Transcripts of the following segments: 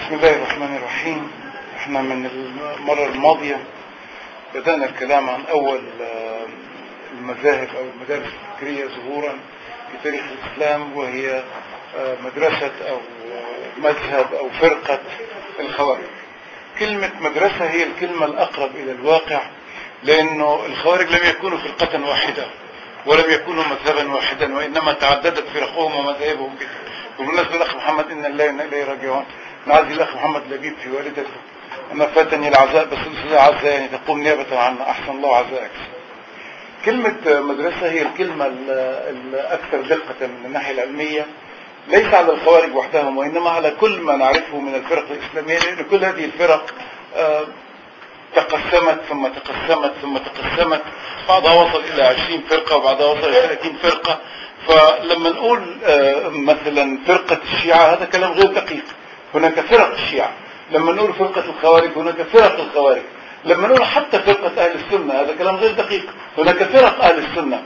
بسم الله الرحمن الرحيم احنا من المرة الماضية بدأنا الكلام عن أول آه، المذاهب أو المدارس الفكرية ظهورا في تاريخ الإسلام وهي آه، مدرسة أو آه، مذهب أو فرقة الخوارج كلمة مدرسة هي الكلمة الأقرب إلى الواقع لأنه الخوارج لم يكونوا فرقة واحدة ولم يكونوا مذهبا واحدا وإنما تعددت فرقهم ومذاهبهم كده وبالنسبة للأخ محمد إن الله وإنا إليه راجعون نعزي الأخ محمد لبيب في والدته أما فاتني العزاء بس الأستاذة عزة يعني تقوم نيابة عنا أحسن الله عزائك كلمة مدرسة هي الكلمة ال- الأكثر دقة من الناحية العلمية ليس على الخوارج وحدهم وإنما على كل ما نعرفه من الفرق الإسلامية لأن كل هذه الفرق آه، تقسمت ثم تقسمت ثم تقسمت بعضها وصل إلى 20 فرقة وبعضها وصل إلى 30 فرقة فلما نقول آه، مثلا فرقة الشيعة هذا كلام غير دقيق هناك فرق الشيعة لما نقول فرقة الخوارج هناك فرق الخوارج لما نقول حتى فرقة أهل السنة هذا كلام غير دقيق هناك فرق أهل السنة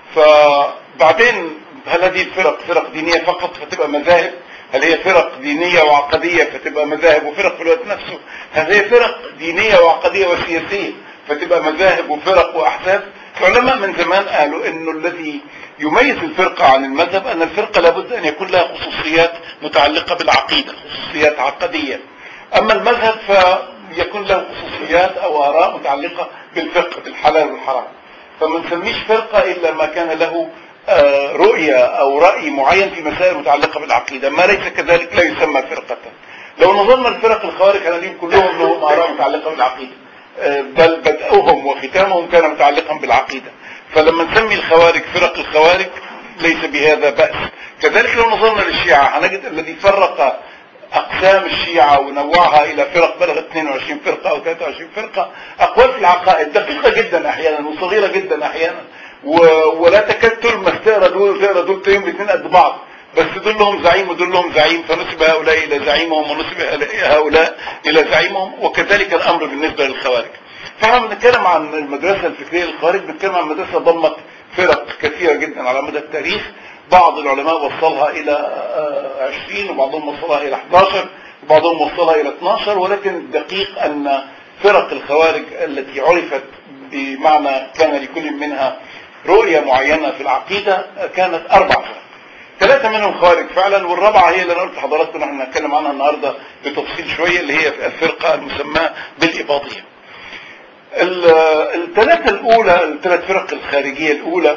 فبعدين هل هذه الفرق فرق دينية فقط فتبقى مذاهب هل هي فرق دينية وعقدية فتبقى مذاهب وفرق في الوقت نفسه هل هي فرق دينية وعقدية وسياسية فتبقى مذاهب وفرق وأحزاب العلماء من زمان قالوا انه الذي يميز الفرقة عن المذهب ان الفرقة لابد ان يكون لها خصوصيات متعلقة بالعقيدة خصوصيات عقدية اما المذهب فيكون له خصوصيات او اراء متعلقة بالفقه بالحلال والحرام فما نسميش فرقة الا ما كان له آه، رؤية او رأي معين في مسائل متعلقة بالعقيدة ما ليس كذلك لا يسمى فرقة لو نظرنا الفرق الخوارج هنلاقيهم كلهم لهم اراء متعلقة بالعقيدة آه، بل بدأهم وختامهم كان متعلقا بالعقيدة فلما نسمي الخوارج فرق الخوارج ليس بهذا بأس كذلك لو نظرنا للشيعة هنجد الذي فرق أقسام الشيعة ونوعها إلى فرق بلغت 22 فرقة أو 23 فرقة أقوال في العقائد دقيقة جدا أحيانا وصغيرة جدا أحيانا و... ولا تكاد تلمس تقرا دول وتقرا دول تلاقيهم الاثنين قد بعض بس دول لهم زعيم ودول لهم زعيم فنسب هؤلاء إلى زعيمهم ونسب هؤلاء إلى زعيمهم وكذلك الأمر بالنسبة للخوارج فاحنا بنتكلم عن المدرسة الفكرية للخوارج بنتكلم عن مدرسة ضمت فرق كثيرة جدا على مدى التاريخ بعض العلماء وصلها إلى آه، 20 وبعضهم وصلها إلى 11 وبعضهم وصلها إلى 12 ولكن الدقيق أن فرق الخوارج التي عرفت بمعنى كان لكل منها رؤية معينة في العقيدة آه، كانت أربع فرق ثلاثة منهم خوارج فعلا والرابعة هي اللي انا قلت لحضراتكم ان احنا هنتكلم عنها النهارده بتفصيل شوية اللي هي الفرقة المسماة بالإباضية. ال- الثلاثة الأولى الثلاث فرق الخارجية الأولى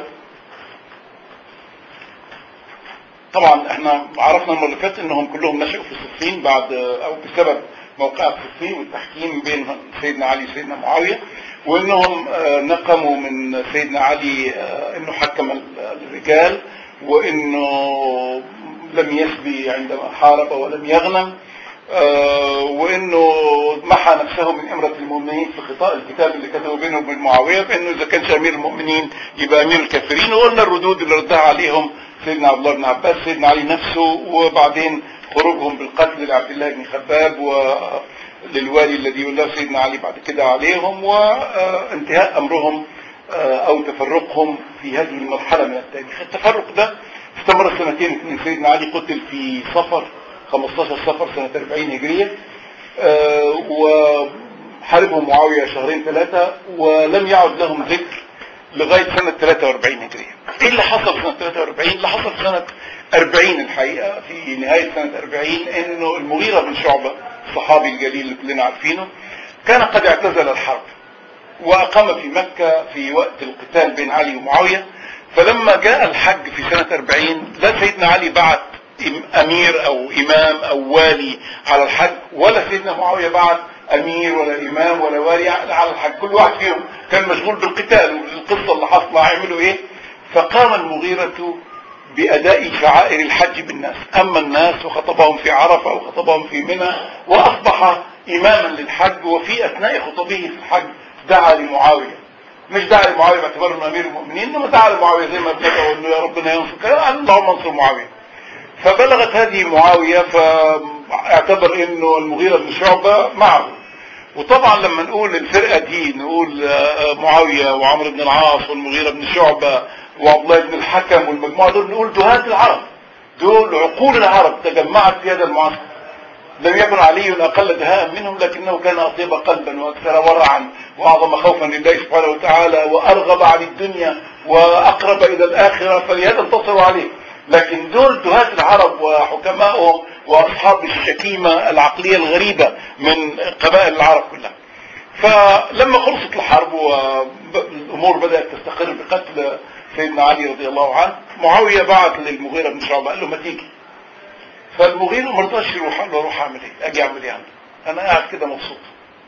طبعا احنا عرفنا المرة اللي فاتت انهم كلهم نشأوا في صفين بعد او بسبب موقع صفين والتحكيم بين سيدنا علي وسيدنا معاوية وانهم آه، نقموا من سيدنا علي آه، انه حكم ال- الرجال وانه لم يسبي عندما حارب ولم يغنم آه، وانه محى نفسه من امرة المؤمنين في خطاء الكتاب اللي كتبه بينه وبين معاوية بانه اذا كانش امير المؤمنين يبقى امير الكافرين وقلنا الردود اللي ردها عليهم سيدنا عبد الله بن عباس سيدنا علي نفسه وبعدين خروجهم بالقتل لعبد الله بن خباب وللوالي الذي يولاه سيدنا علي بعد كده عليهم وانتهاء امرهم آه، او تفرقهم في هذه المرحلة من التاريخ التفرق ده استمر سنتين اثنين سيدنا علي قتل في صفر 15 صفر سنة 40 هجرية آه، وحاربهم معاوية شهرين ثلاثة ولم يعد لهم ذكر لغاية سنة 43 هجرية ايه اللي حصل سنة 43 اللي حصل سنة 40 الحقيقة في نهاية سنة 40 انه المغيرة بن شعبة الصحابي الجليل اللي كلنا عارفينه كان قد اعتزل الحرب وأقام في مكة في وقت القتال بين علي ومعاوية فلما جاء الحج في سنة 40 لا سيدنا علي بعت إم- أمير أو إمام أو والي على الحج ولا سيدنا معاوية بعت أمير ولا إمام ولا والي على الحج كل واحد فيهم كان مشغول بالقتال والقصة اللي حصل هيعملوا إيه فقام المغيرة بأداء شعائر الحج بالناس أما الناس وخطبهم في عرفة وخطبهم في منى وأصبح إماما للحج وفي أثناء خطبه في الحج دعا لمعاوية مش دعا لمعاوية باعتباره انه أمير المؤمنين إنما دعا لمعاوية زي ما بدأوا إنه يا ربنا ينصر كده قال اللهم انصر معاوية فبلغت هذه معاوية فاعتبر إنه المغيرة بن شعبة معه وطبعا لما نقول الفرقة دي نقول آه، معاوية وعمرو بن العاص والمغيرة بن شعبة وعبد الله بن الحكم والمجموعة دول نقول دهاة العرب دول عقول العرب تجمعت في هذا المعسكر لم يكن علي اقل دهاء منهم لكنه كان اطيب قلبا واكثر ورعا واعظم خوفا لله سبحانه وتعالى وارغب عن الدنيا واقرب الى الاخره فلهذا انتصروا عليه لكن دول دهاة العرب وحكمائهم واصحاب الشكيمه العقليه الغريبه من قبائل العرب كلها فلما خلصت الحرب والامور بدات تستقر بقتل سيدنا علي رضي الله عنه معاويه بعت للمغيره بن شعبه قال له ما تيجي فالمغيره ما رضاش يروح قال له اروح اعمل ايه؟ اجي اعمل ايه عنده؟ انا قاعد كده مبسوط.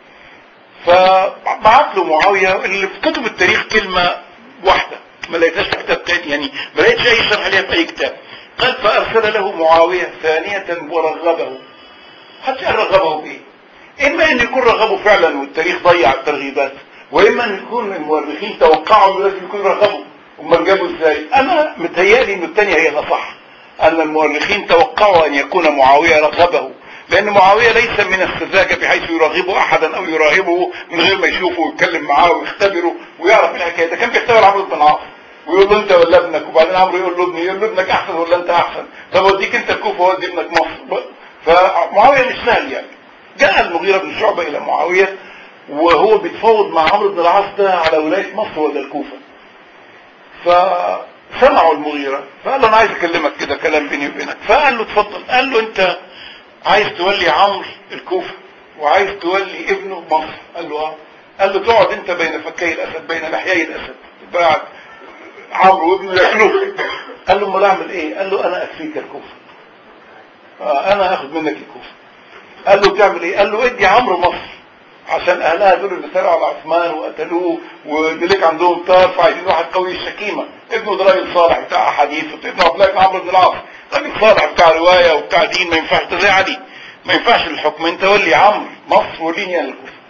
فبعت له معاويه اللي في كتب التاريخ كلمه واحده ما لقيتهاش في كتاب تاني يعني ما لقيتش اي شرح ليها في اي كتاب. قال فارسل له معاويه ثانيه ورغبه. حتى رغبه بايه؟ اما ان يكون رغبه فعلا والتاريخ ضيع الترغيبات واما ان يكون المؤرخين توقعوا انه لازم يكون رغبه امال جابوا ازاي؟ انا متهيألي ان الثانيه هي الاصح. أن المؤرخين توقعوا أن يكون معاوية رغبه لأن معاوية ليس من السذاجة بحيث يرغب أحدا أو يراهبه من غير ما يشوفه ويتكلم معاه ويختبره ويعرف الحكاية ده كان بيختبر عمرو بن العاص ويقول له أنت ولا ابنك وبعدين عمرو يقول له ابني يقول له ابنك أحسن ولا أنت أحسن طب أوديك أنت الكوفة وأودي ابنك مصر فمعاوية مش سهل يعني جاء المغيرة بن شعبة إلى معاوية وهو بيتفاوض مع عمرو بن العاص ده على ولاية مصر ولا الكوفة ف سمعوا المغيرة فقال له انا عايز اكلمك كده كلام بيني وبينك فقال له اتفضل قال له انت عايز تولي عمرو الكوفة وعايز تولي ابنه مصر قال له اه قال له تقعد انت بين فكي الاسد بين لحيي الاسد بعد عمرو وابنه ياكلوه قال له امال اعمل ايه قال له انا اكفيك الكوفة آه انا هاخد منك الكوفة قال له بتعمل ايه قال له ادي عمرو مصر عشان اهلها دول اللي سرقوا على عثمان وقتلوه ودليك عندهم طرف عايزين واحد قوي الشكيمه ابنه ده راجل صالح بتاع احاديث ابنه عبد الله بن عمرو بن العاص راجل صالح بتاع روايه وبتاع دين ما ينفعش ده زي علي ما ينفعش الحكم انت ولي عمرو مصر وليني انا الكوفه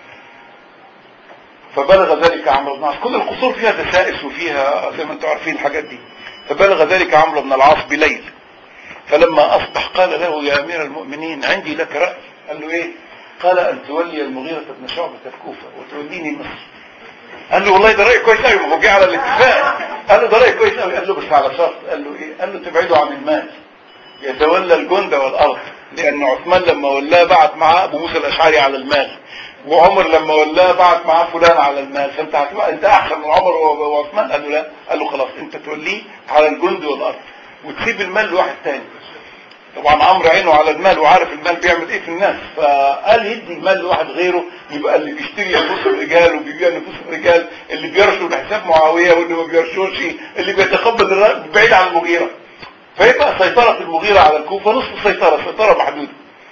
فبلغ ذلك عمرو بن العاص كل القصور فيها دسائس وفيها زي ما انتم عارفين الحاجات دي فبلغ ذلك عمرو بن العاص بليل فلما اصبح قال له يا امير المؤمنين عندي لك راي قال له ايه قال ان تولي المغيرة بن شعبة الكوفة وتوليني مصر قال له والله ده رأي كويس قوي ما هو جه على الاتفاق قال له ده رأي كويس قوي قال له بس على شرط قال له ايه قال له تبعدوا عن المال يتولى الجند والارض لان عثمان لما ولاه بعت معاه ابو موسى الاشعري على المال وعمر لما ولاه بعت معاه فلان على المال فانت هتبقى انت احسن من عمر وعثمان قال له لا قال له خلاص انت توليه على الجند والارض وتسيب المال لواحد تاني طبعا عمرو عينه على المال وعارف المال بيعمل ايه في الناس فقال يدي المال لواحد غيره يبقى اللي بيشتري نفوس الرجال وبيبيع نفوس الرجال اللي بيرشوا بحساب معاويه واللي ما بيرشوش اللي بيتقبل الرأي بعيد عن المغيره فيبقى سيطره المغيره على الكوفه نصف السيطره سيطره محدوده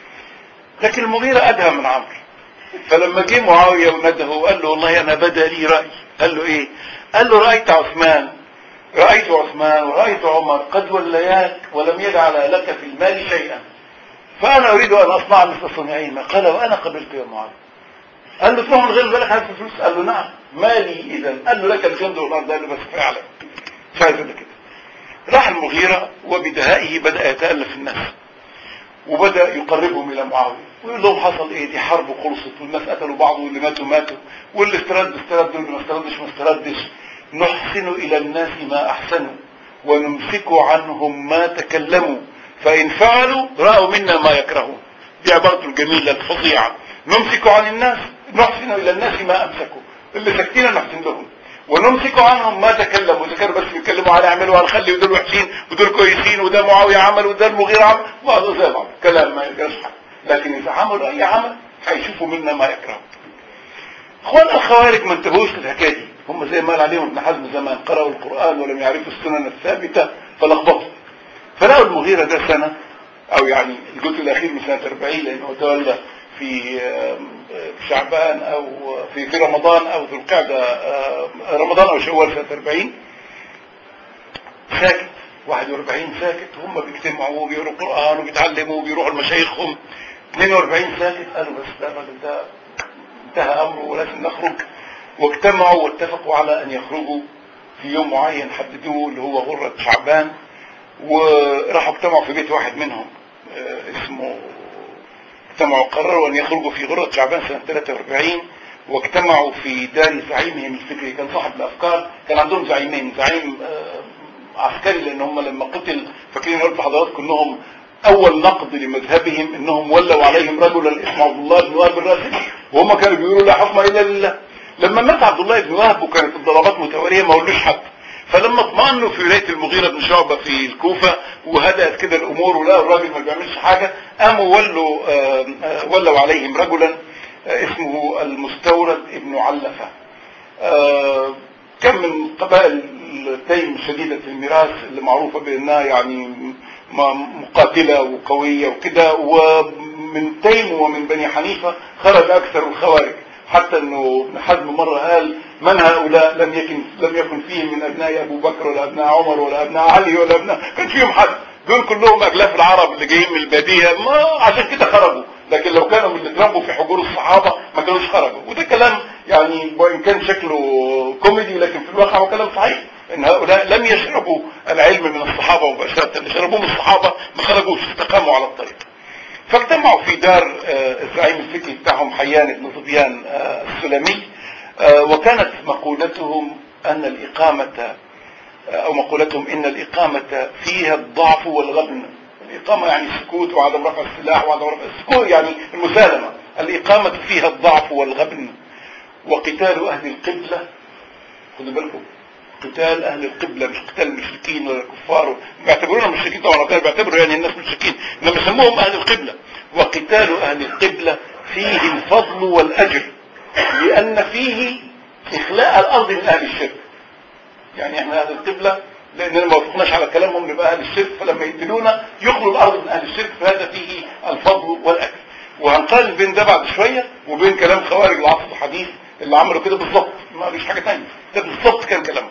لكن المغيره ادهى من عمرو فلما جه معاويه ونده وقال له والله انا بدا لي راي قال له ايه؟ قال له رايت عثمان رأيت عثمان ورأيت عمر قد ولياك ولم يجعل لك في المال شيئا فأنا أريد أن أصنع مثل صنيعهما قال وأنا قبلت يا معاذ قال له تروح من غير بالك هات فلوس قال له نعم مالي إذا قال له لك الجند والأرض قال له بس فعلا مش عايز كده راح المغيرة وبدهائه بدأ يتألف الناس وبدأ يقربهم إلى معاوية ويقول لهم حصل إيه دي حرب وخلصت والناس قتلوا بعض واللي ماتوا ماتوا واللي استرد استرد واللي ما استردش ما استردش نحسن إلى الناس ما أحسنوا ونمسك عنهم ما تكلموا فإن فعلوا رأوا منا ما يكرهون دي عبارته الجميلة الفظيعة نمسك عن الناس نحسن إلى الناس ما أمسكوا اللي ساكتين نحسن لهم ونمسك عنهم ما تكلموا إذا كانوا بس بيتكلموا على اعملوا على خلي ودول وحشين ودول كويسين وده معاوية عمل وده المغيرة عمل بعض زي بعض كلام ما يرجعش لكن إذا عملوا أي عمل هيشوفوا منا ما يكرهون اخوان الخوارج ما انتبهوش للحكايه دي هم زي ما قال عليهم ابن حزم زمان قرأوا القرآن ولم يعرفوا السنن الثابتة فلخبطوا فلقوا المغيرة ده سنة أو يعني الجزء الأخير من سنة 40 لأنه تولى في شعبان أو في في رمضان أو ذو القعدة رمضان أو شوال سنة 40 ساكت 41 ساكت هم بيجتمعوا وبيقروا القرآن وبيتعلموا وبيروحوا لمشايخهم 42 ساكت قالوا بس ده الراجل ده انتهى أمره ولازم نخرج واجتمعوا واتفقوا على ان يخرجوا في يوم معين حددوه اللي هو غرة شعبان وراحوا اجتمعوا في بيت واحد منهم اه اسمه اجتمعوا قرروا ان يخرجوا في غرة شعبان سنة 43 واجتمعوا في دار زعيمهم الفكري كان صاحب الافكار كان عندهم زعيمين زعيم اه عسكري لان هم لما قتل فاكرين قلت لحضراتكم انهم اول نقد لمذهبهم انهم ولوا عليهم رجلا اسمه عبد الله بن وهب الراسبي وهم كانوا بيقولوا لا حكم الا لله لما مات عبد الله بن وهب وكانت الضربات متواليه ما قالوش حد فلما اطمأنوا في ولايه المغيره بن شعبه في الكوفه وهدأت كده الامور ولقوا الراجل ما بيعملش حاجه قاموا ولوا آه، آه، ولوا عليهم رجلا آه، اسمه المستورد ابن علفه آه، كان من قبائل التيم شديدة الميراث اللي معروفة بأنها يعني م- مقاتلة وقوية وكده ومن تيم ومن بني حنيفة خرج أكثر الخوارج حتى أنه ابن حزم مرة قال من هؤلاء لم يكن لم يكن فيهم من أبناء أبو بكر ولا أبناء عمر ولا أبناء علي ولا أبناء كان فيهم حد دول كلهم أجلاف العرب اللي جايين من البادية ما عشان كده خرجوا لكن لو كانوا من اللي اتربوا في حجور الصحابة ما كانوش خرجوا وده كلام يعني وإن كان شكله كوميدي لكن في الواقع هو كلام صحيح ان هؤلاء لم يشربوا العلم من الصحابة مباشرة اللي شربوه من الصحابة ما خرجوش استقاموا على الطريق فاجتمعوا في دار آه، الزعيم الفكري بتاعهم حيان بن ظبيان آه، السلمي آه، وكانت مقولتهم ان الاقامة آه، او مقولتهم ان الاقامة فيها الضعف والغبن الاقامة يعني السكوت وعدم رفع السلاح وعدم رفع السكوت يعني المسالمة الاقامة فيها الضعف والغبن وقتال اهل القبلة خدوا بالكم قتال اهل القبلة مش قتال المشركين ولا الكفار بيعتبرونا مشركين طبعا وكانوا بيعتبروا يعني الناس مشركين انما سموهم اهل القبلة وقتال اهل القبلة فيه الفضل والاجر لان فيه اخلاء الارض من اهل الشرك يعني احنا اهل القبلة لاننا ما وافقناش على كلامهم نبقى اهل الشرك فلما يقتلونا يخلوا الارض من اهل الشرك فهذا فيه الفضل والاجر وهنقارن بين ده بعد شوية وبين كلام خوارج العصر الحديث اللي عملوا كده بالظبط ما فيش حاجة تانية ده بالظبط كان كلامهم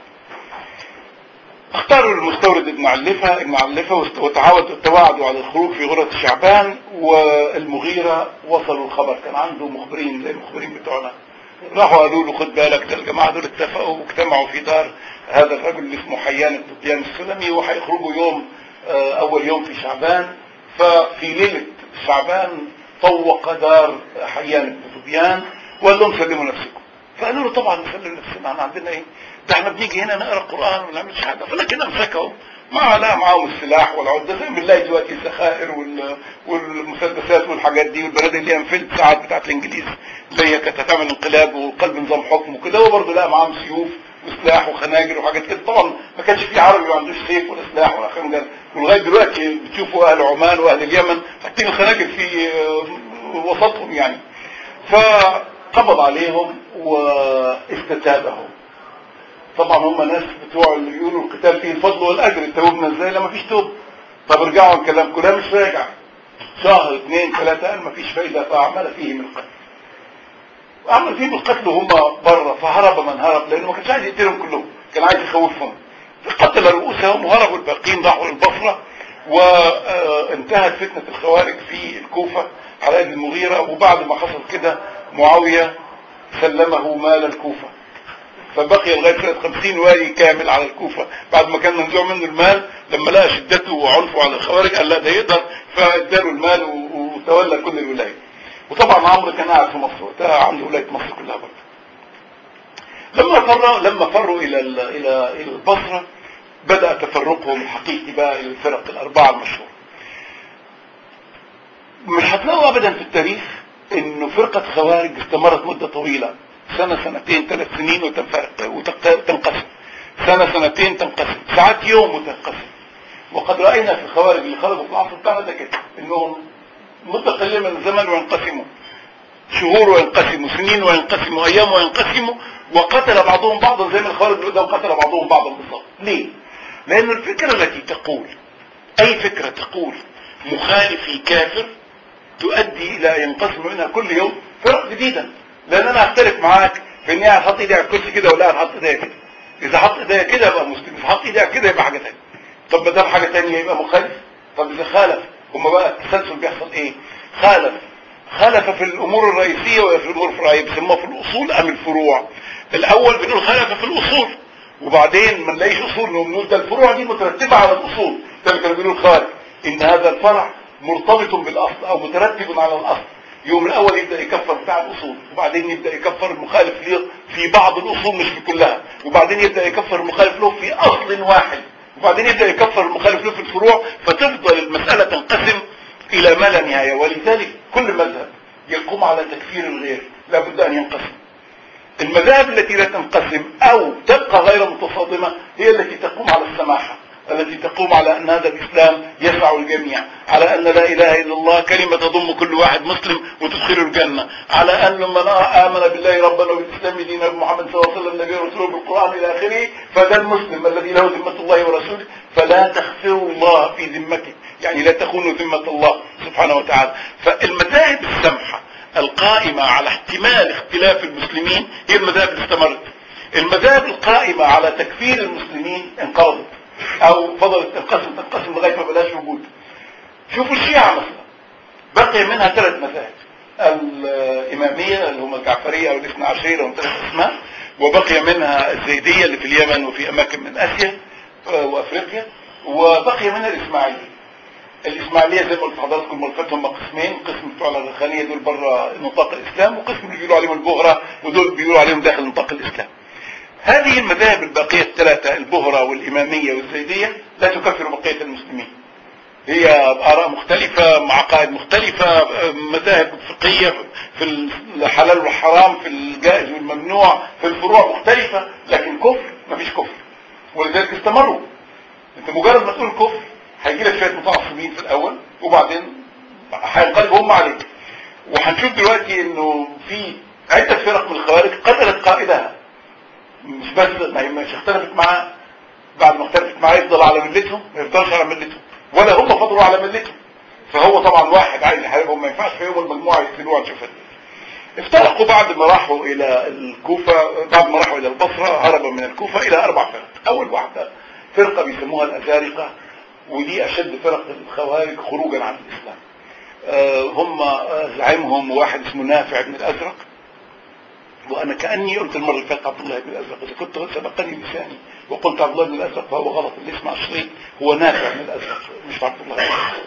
اختاروا المستورد ابن علفة ابن علفة وتعاودوا توعدوا على الخروج في غرة شعبان والمغيرة وصلوا الخبر كان عنده مخبرين زي المخبرين بتوعنا راحوا قالوا له خد بالك ده الجماعة دول اتفقوا واجتمعوا في دار هذا الرجل اللي اسمه حيان الطبيان السلمي وهيخرجوا يوم آه، اول يوم في شعبان ففي ليلة شعبان طوق دار حيان بن طبيان وقال لهم سلموا نفسكم فقالوا له طبعا نسلم نفسنا احنا عندنا ايه ده احنا بنيجي هنا نقرا قران وما نعملش حاجه فلكن امسكهم ما لا معاهم السلاح والعده زي ما بنلاقي دلوقتي الذخائر وال... والمسدسات والحاجات دي والبلاد اللي هي انفلت ساعات بتاعت الانجليز اللي هي كانت هتعمل انقلاب وقلب نظام حكم وكده هو برضه لا معاهم سيوف وسلاح وخناجر وحاجات كده طبعا ما كانش في عربي ما عندوش سيف ولا سلاح ولا خنجر ولغايه دلوقتي بتشوفوا اهل عمان واهل اليمن حاطين الخناجر في آه، وسطهم يعني فقبض عليهم واستتابهم طبعا هم ناس بتوع اللي بيقولوا القتال فيه الفضل والاجر توبنا ازاي لا مفيش توب طب ارجعوا عن كلامكم لا مش راجع شهر اثنين ثلاثة قال مفيش فايدة فعمل فيهم القتل عمل فيهم القتل وهم بره فهرب من هرب لانه ما كانش عايز يقتلهم كلهم كان عايز يخوفهم قتل رؤوسهم وهربوا الباقيين راحوا للبصرة وانتهت فتنة الخوارج في الكوفة على يد المغيرة وبعد ما حصل كده معاوية سلمه مال الكوفة فبقي لغاية سنة 50 والي كامل على الكوفة بعد ما كان منزوع منه المال لما لقى شدته وعنفه على الخوارج قال لا ده يقدر فاداله المال و- وتولى كل الولاية وطبعا عمرو كان قاعد في مصر وقتها عنده ولاية مصر كلها برضه لما فروا لما فروا الى ال- الى الى البصره بدا تفرقهم الحقيقي بقى الى الفرق الاربعه المشهوره مش هتلاقوا ابدا في التاريخ انه فرقه خوارج استمرت مده طويله سنه سنتين ثلاث سنين وتنفرق وتق- وتنقسم سنه سنتين تنقسم ساعات يوم وتنقسم وقد راينا في الخوارج اللي خرجوا في العصر بتاعنا ده كده انهم مده قليله من الزمن وينقسموا شهور وينقسموا سنين وينقسموا ايام وينقسموا وقتل بعضهم بعضا زي ما الخوارج اللي قدام قتل بعضهم بعضا بالظبط ليه لان الفكره التي تقول اي فكره تقول مخالفي كافر تؤدي الى ينقسم منها كل يوم فرق جديده لان انا اختلف معاك في اني هحط ايدي على الكرسي كده ولا هحط ايديا كده اذا حط ايديا كده يبقى مسلم اذا حط ايديا كده يبقى حاجه ثانيه طب ما دام حاجه ثانيه يبقى مخالف طب اذا خالف هما بقى التسلسل بيحصل ايه خالف خالف في الامور الرئيسيه ولا في الامور الفرعيه بيسموها في الاصول ام الفروع الاول بنقول خالف في الاصول وبعدين ما نلاقيش اصول نقوم نقول ده الفروع دي مترتبه على الاصول زي ما كانوا بيقولوا الخارج ان هذا الفرع مرتبط بالاصل او مترتب على الاصل يوم الاول يبدا يكفر بتاع الاصول وبعدين يبدا يكفر المخالف له في بعض الاصول مش في كلها وبعدين يبدا يكفر المخالف له في اصل واحد وبعدين يبدا يكفر المخالف له في الفروع فتفضل المساله تنقسم الى ما لا نهايه ولذلك كل مذهب يقوم على تكفير الغير لابد ان ينقسم المذاهب التي لا تنقسم او تبقى غير متصادمه هي التي تقوم على السماحه التي تقوم على ان هذا الاسلام يسع الجميع على ان لا اله الا الله كلمه تضم كل واحد مسلم وتدخله الجنه على ان من امن بالله ربا وبالاسلام دينا محمد صلى الله عليه وسلم نبي ورسوله بالقران الى اخره فده المسلم الذي له ذمه الله ورسوله فلا تخفروا الله في ذمته يعني لا تخونوا ذمه الله سبحانه وتعالى فالمذاهب السمحه القائمه على احتمال اختلاف المسلمين هي المذاهب اللي استمرت المذاهب القائمه على تكفير المسلمين انقرضت او فضلت تنقسم تنقسم لغايه ما بلاش وجود شوفوا الشيعة مثلا بقي منها ثلاث مذاهب الإمامية اللي هم الجعفرية أو الاثنى عشرية لهم ثلاث أسماء وبقي منها الزيدية اللي في اليمن وفي أماكن من آسيا وأفريقيا وبقي منها الإسماعيلية الإسماعيلية زي ما قلت لحضراتكم ملفتهم قسمين قسم بتوع الرخانية دول بره نطاق الإسلام وقسم اللي بيقولوا عليهم البهرة ودول بيقولوا عليهم داخل نطاق الإسلام هذه المذاهب الباقية الثلاثة البهرة والإمامية والزيدية لا تكفر بقية المسلمين هي آراء مختلفة عقائد مختلفة مذاهب فقهية في الحلال والحرام في الجائز والممنوع في الفروع مختلفة لكن كفر مفيش كفر ولذلك استمروا انت مجرد ما تقول كفر هيجي لك شوية متعصبين في الأول وبعدين هينقلبوا هم عليك وهنشوف دلوقتي انه في عدة فرق من الخوارج قتلت قائدها مش بس مش اختلفت معاه بعد ما اختلفت معاه يفضل على ملتهم ما يفضلش على ملتهم ولا هم فضلوا على ملتهم فهو طبعا واحد عايز يحاربهم ما ينفعش في يوم المجموعه يقتلوه على شفت افترقوا بعد ما راحوا الى الكوفه بعد ما راحوا الى البصره هربوا من الكوفه الى اربع فرق اول واحده فرقه بيسموها الازارقه ودي اشد فرق الخوارج خروجا عن الاسلام آه هم زعيمهم واحد اسمه نافع بن الازرق وانا كاني قلت المره اللي فاتت عبد الله بن الازرق اذا كنت سبقني لساني وقلت عبد الله بن الازرق فهو غلط اللي اسمع الشريط هو نافع بن الازرق مش عبد الله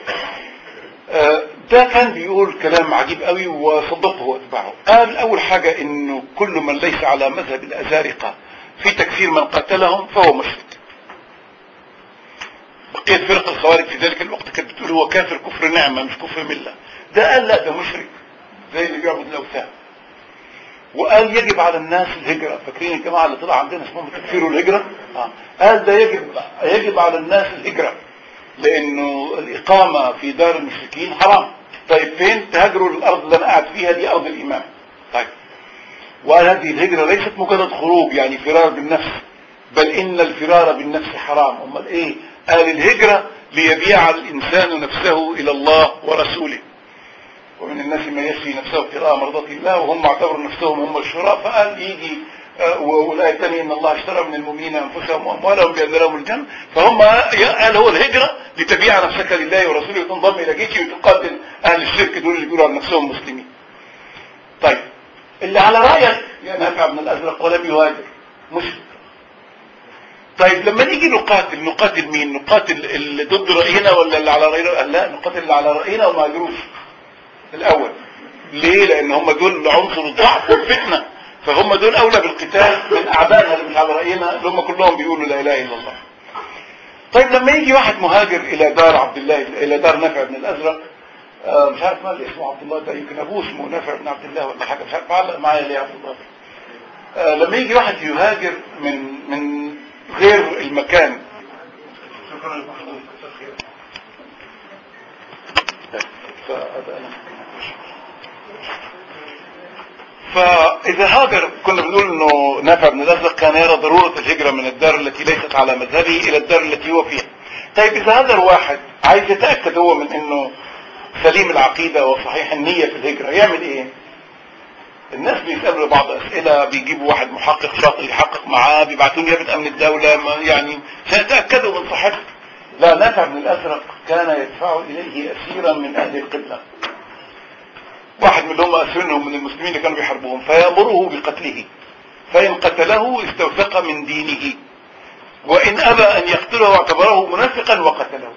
آه ده كان بيقول كلام عجيب قوي وصدقه واتبعه قال اول حاجه انه كل من ليس على مذهب الازارقه في تكفير من قتلهم فهو مشرك بقيه فرق الخوارج في ذلك الوقت كانت بتقول هو كافر كفر نعمه مش كفر مله ده قال لا ده مشرك زي اللي بيعبد الاوثان وقال يجب على الناس الهجرة فاكرين الجماعة اللي طلع عندنا اسمهم تكفير الهجرة آه. قال ده يجب يجب على الناس الهجرة لانه الاقامة في دار المشركين حرام طيب فين تهاجروا الارض اللي انا قاعد فيها دي ارض الامام طيب وقال هذه الهجرة ليست مجرد خروج يعني فرار بالنفس بل ان الفرار بالنفس حرام امال ايه قال الهجرة ليبيع الانسان نفسه الى الله ورسوله ومن الناس من يشفي نفسه ابتغاء مرضات الله وهم اعتبروا نفسهم هم الشراء فقال يجي والايه الثانيه ان الله اشترى من المؤمنين انفسهم واموالهم بان لهم الجنه فهم قال هو الهجره لتبيع نفسك لله ورسوله وتنضم الى جيشي وتقاتل اهل الشرك دول اللي بيقولوا عن نفسهم مسلمين. طيب اللي على رايك يا نافع بن الازرق ولم يهاجر مشرك. طيب لما نيجي نقاتل نقاتل مين؟ نقاتل اللي ضد راينا ولا اللي على راينا؟ قال لا نقاتل اللي على راينا وما هاجروش. الاول ليه لان هم دول عنصر الضعف والفتنه فهم دول اولى بالقتال من اعدائنا اللي مش على راينا اللي هم كلهم بيقولوا لا اله الا الله طيب لما يجي واحد مهاجر الى دار عبد الله الى دار نافع بن الازرق آه مش عارف مال اسمه عبد الله ده يمكن ابوه اسمه نافع بن عبد الله ولا حاجه مش عارف معلق معايا ليه عبد الله آه لما يجي واحد يهاجر من من غير المكان شكرا فإذا هاجر كنا بنقول إنه نافع بن الأزرق كان يرى ضرورة الهجرة من الدار التي ليست على مذهبه إلى الدار التي هو فيها. طيب إذا هاجر واحد عايز يتأكد هو من إنه سليم العقيدة وصحيح النية في الهجرة يعمل إيه؟ الناس بيسألوا بعض أسئلة بيجيبوا واحد محقق شاطر يحقق معاه بيبعتوا له يابت أمن الدولة يعني سيتأكدوا من صحته. لا نافع بن الأزرق كان يدفع إليه أسيرا من أهل القبلة. واحد من اللي هم أسرنهم من المسلمين اللي كانوا بيحاربوهم فيأمره بقتله فإن قتله استوثق من دينه وإن أبى أن يقتله اعتبره منافقا وقتله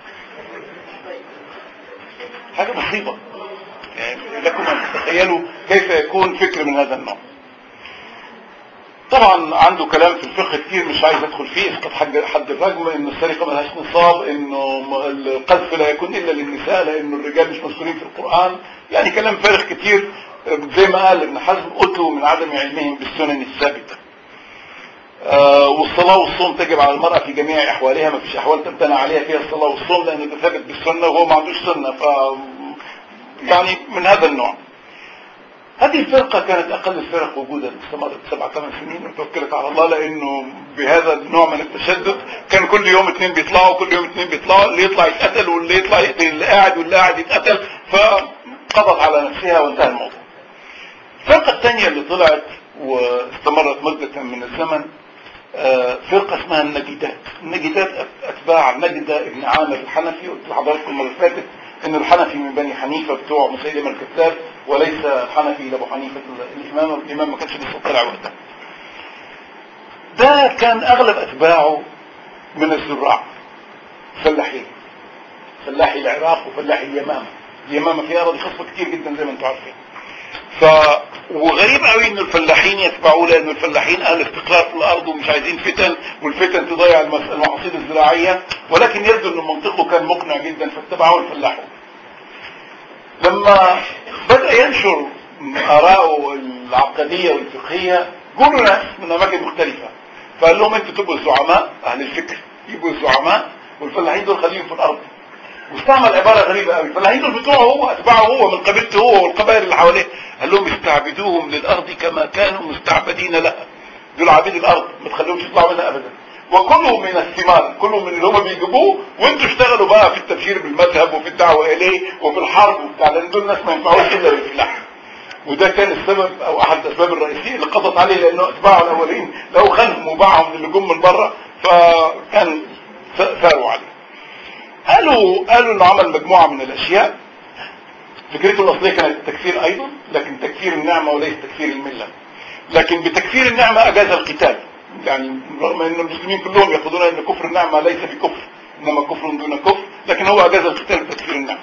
حاجة مصيبة يعني لكم أن تتخيلوا كيف يكون فكر من هذا النوع طبعا عنده كلام في الفقه كتير مش عايز ادخل فيه اسقط حد حد الرجم انه السرقه ملهاش نصاب انه القذف لا يكون الا للنساء لانه الرجال مش مذكورين في القران يعني كلام فارغ كتير زي ما قال ابن حزم اتوا من عدم علمهم بالسنن الثابته آه والصلاة والصوم تجب على المرأة في جميع أحوالها ما فيش أحوال تمتنع عليها فيها الصلاة والصوم لأنه ده ثابت بالسنة وهو ما عندوش سنة ف يعني من هذا النوع هذه الفرقة كانت أقل الفرق وجودا استمرت سبع ثمان سنين وتوكلت على الله لأنه بهذا النوع من التشدد كان كل يوم اثنين بيطلعوا كل يوم اثنين بيطلعوا اللي يطلع يتقتل واللي يطلع يقتل اللي قاعد واللي قاعد يتقتل فقضت على نفسها وانتهى الموضوع. الفرقة الثانية اللي طلعت واستمرت مدة من الزمن فرقة اسمها النجدات النجدات أتباع نجدة ابن عامر الحنفي قلت لحضراتكم المرة اللي فاتت إن الحنفي من بني حنيفة بتوع مسيلمة الكذاب وليس الحنفي لأبو حنيفة الإمام الإمام ما كانش لسه طلع وقتها ده كان أغلب أتباعه من الزراع فلاحين فلاحي العراق وفلاحي اليمامة اليمامة فيها أراضي خصبة كتير جدا زي ما أنتم عارفين ف وغريب قوي ان الفلاحين يتبعوه لان الفلاحين اهل استقرار في الارض ومش عايزين فتن والفتن تضيع المحاصيل الزراعيه ولكن يبدو ان منطقه كان مقنع جدا فاتبعوه الفلاحون. لما بدا ينشر اراءه العقديه والفقهيه جولوا ناس من اماكن مختلفه فقال لهم انتوا تبقوا الزعماء اهل الفكر يبقوا الزعماء والفلاحين دول خليهم في الارض واستعمل عبارة غريبة قوي فاللاهين دول بتوعه هو اتباعه هو من قبيلته هو والقبائل اللي حواليه قال لهم استعبدوهم للارض كما كانوا مستعبدين لها دول عبيد الارض ما تخليهمش يطلعوا منها ابدا وكلوا من الثمار كلوا من اللي هم بيجيبوه وانتوا اشتغلوا بقى في التبشير بالمذهب وفي الدعوه اليه وفي الحرب وبتاع لان دول ناس ما ينفعوش الا بالسلاح وده كان السبب او احد الاسباب الرئيسيه اللي قضت عليه لانه اتباعه الاولين لو خانهم وباعهم للي جم من بره فكان ثاروا عليه قالوا قالوا انه عمل مجموعه من الاشياء فكرته الاصليه كانت التكفير ايضا لكن تكفير النعمه وليس تكفير المله لكن بتكفير النعمه اجاز القتال يعني رغم ان المسلمين كلهم ياخذون ان كفر النعمه ليس بكفر انما كفر دون كفر لكن هو اجاز القتال بتكفير النعمه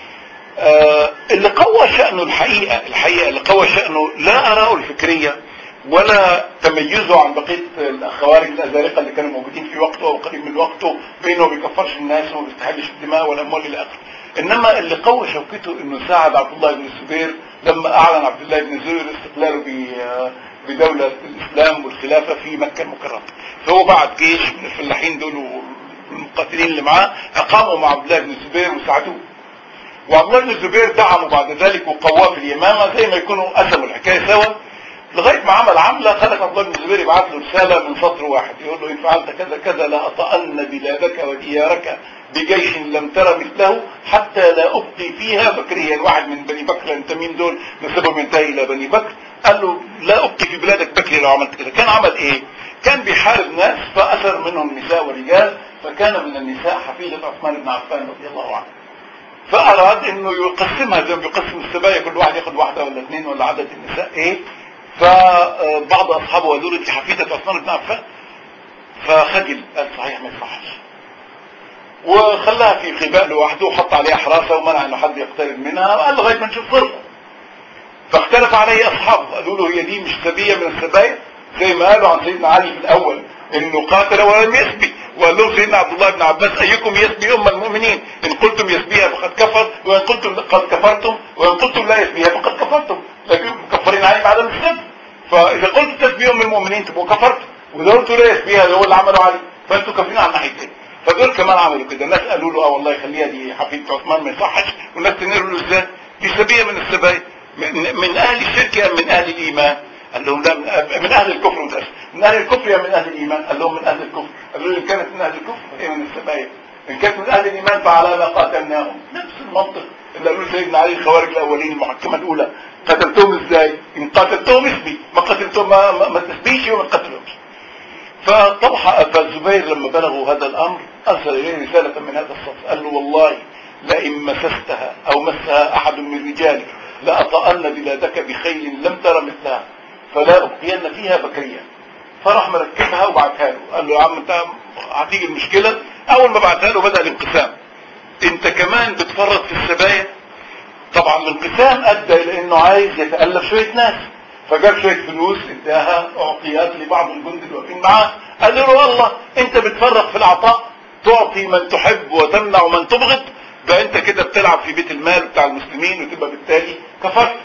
آه اللي قوى شأنه الحقيقة الحقيقة اللي قوى شأنه لا أراه الفكرية ولا تميزه عن بقية الخوارج الأزارقة اللي كانوا موجودين في وقته أو قريب من وقته بأنه ما بيكفرش الناس وما بيستحلش الدماء والأموال إلى آخره إنما اللي قوى شوكته إنه ساعد عبد الله بن الزبير لما أعلن عبد الله بن الزبير استقلاله بدولة الإسلام والخلافة في مكة المكرمة فهو بعت جيش من الفلاحين دول والمقاتلين اللي معاه أقاموا مع عبد الله بن الزبير وساعدوه وعبد الله بن الزبير دعمه بعد ذلك وقواه في اليمامة زي ما يكونوا قسموا الحكاية سوا لغاية ما عمل عملة خلق عبد الله بن الزبير يبعث له رسالة من سطر واحد يقول له إن فعلت كذا كذا لأطأن بلادك وديارك بجيش لم تر مثله حتى لا أبقي فيها بكريا واحد من بني بكر أنت مين دول نسبهم ينتهي إلى بني بكر قال له لا أبقي في بلادك بكري لو عملت كذا كان عمل إيه؟ كان بيحارب ناس فأثر منهم نساء ورجال فكان من النساء حفيدة عثمان بن عفان رضي الله عنه فأراد انه يقسمها زي ما بيقسم السبايا كل واحد ياخد واحدة ولا اثنين ولا عدد النساء ايه فبعض اصحابه قالوا له دي حفيدة عثمان بن عفان فخجل قال صحيح ما يصحش وخلاها في خباء لوحده وحط عليها حراسة ومنع انه حد يقترب منها وقال لغاية ما نشوف صرفة فاختلف عليه اصحابه قالوا له هي دي مش سبية من السبايا زي ما قالوا عن سيدنا علي في الاول انه قاتل ولم يسبي وقال لهم سيدنا عبد الله بن عباس ايكم يسبي ام المؤمنين ان قلتم يسبيها فقد كفر وان قلتم قد كفرتم وان قلتم لا يسبيها فقد كفرتم لكن مكفرين عليه بعدم السب فاذا قلتم تسبي ام المؤمنين تبقوا كفرتم واذا قلتوا لا يسبيها اللي هو اللي عملوا عليه فانتوا كافرين على الناحيتين فدول كمان عملوا كده الناس قالوا له اه والله خليها دي حفيدة عثمان ما يصحش والناس تنيروا له ازاي دي سبيه من السبايا من, من اهل الشرك ام من اهل الايمان قال لهم لا من اهل الكفر متأسف من اهل الكفر يا من اهل الايمان قال لهم من اهل الكفر قالوا له ان كانت من اهل الكفر فهي من السبايا ان كانت من اهل الايمان فعلى ما قاتلناهم نفس المنطق اللي قالوا سيدنا علي الخوارج الاولين المحكمه الاولى قتلتهم ازاي ان قاتلتهم اسمي ما قتلتهم ما, ما, ما تسبيش وما تقتلهمش فطبعا فالزبير لما بلغوا هذا الامر ارسل اليه رساله من هذا الصف قال له والله لئن مسستها او مسها احد من رجالك لاطأن بلادك بخيل لم تر مثلها فلا ابقين فيها بكريا فراح مركبها وبعتها له قال له يا عم انت هتيجي المشكله اول ما بعتها له بدا الانقسام انت كمان بتفرط في السبايا طبعا الانقسام ادى الى انه عايز يتالف شويه ناس فجاب شويه فلوس اداها اعطيات لبعض الجند اللي واقفين معاه قال له والله انت بتفرق في العطاء تعطي من تحب وتمنع من تبغض ده انت كده بتلعب في بيت المال بتاع المسلمين وتبقى بالتالي كفرت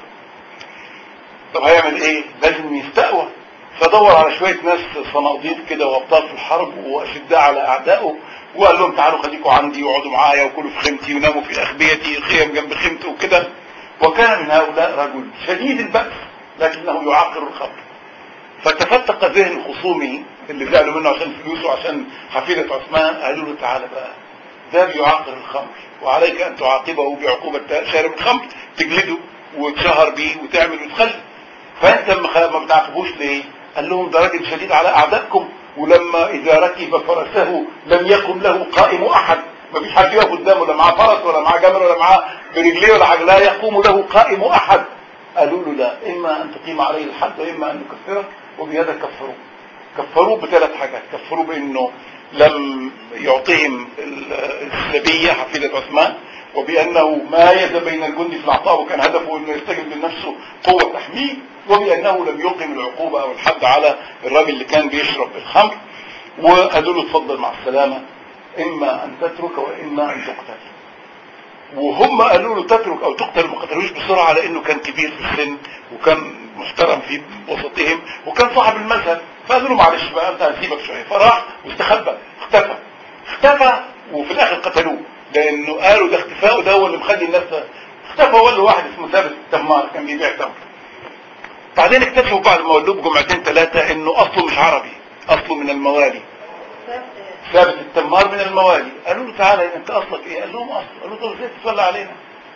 طب هيعمل ايه لازم يستقوى فدور على شوية ناس صناديق كده وابطال في الحرب واشداء على اعدائه وقال لهم تعالوا خليكم عندي واقعدوا معايا وكلوا في خيمتي وناموا في اخبيتي خيم جنب خيمتي وكده وكان من هؤلاء رجل شديد البأس لكنه يعاقر الخمر فتفتق ذهن خصومه اللي زعلوا منه عشان فلوسه عشان حفيدة عثمان قالوا له تعالى بقى ده بيعاقر الخمر وعليك ان تعاقبه بعقوبة شارب الخمر تجلده وتشهر بيه وتعمل وتخلي فانت ما بتعاقبوش ليه قال لهم ده راجل شديد على اعدائكم ولما اذا ركب فرسه لم يقم له قائم احد ما فيش حد يقف قدامه لا معاه فرس ولا معاه جمل ولا معاه برجليه ولا حاجه لا يقوم له قائم احد قالوا له لا اما ان تقيم عليه الحد واما ان نكفره وبهذا كفروه كفروه بثلاث حاجات كفروه بانه لم يعطيهم السبية حفيدة عثمان وبأنه مايز بين الجند في العطاء وكان هدفه أنه يستجلب من نفسه قوة تحميه وبأنه لم يقم العقوبة أو الحد على الراجل اللي كان بيشرب الخمر وقالوا له اتفضل مع السلامة إما أن تترك وإما أن تقتل وهم قالوا له تترك أو تقتل ما قتلوش بسرعة لأنه كان كبير في السن وكان محترم في وسطهم وكان صاحب المذهب فقالوا له معلش بقى أنت هسيبك شوية فراح واستخبى اختفى اختفى وفي الآخر قتلوه لأنه قالوا ده اختفاءه ده هو اللي مخلي الناس اختفى ولا واحد اسمه ثابت التمار كان بيبيع تمر بعدين اكتشفوا بعد ما ولوه بجمعتين ثلاثة انه اصله مش عربي اصله من الموالي ثابت التمار من الموالي قالوا له تعالى انت اصلك ايه قال لهم اصل قالوا له طب ازاي تتولى علينا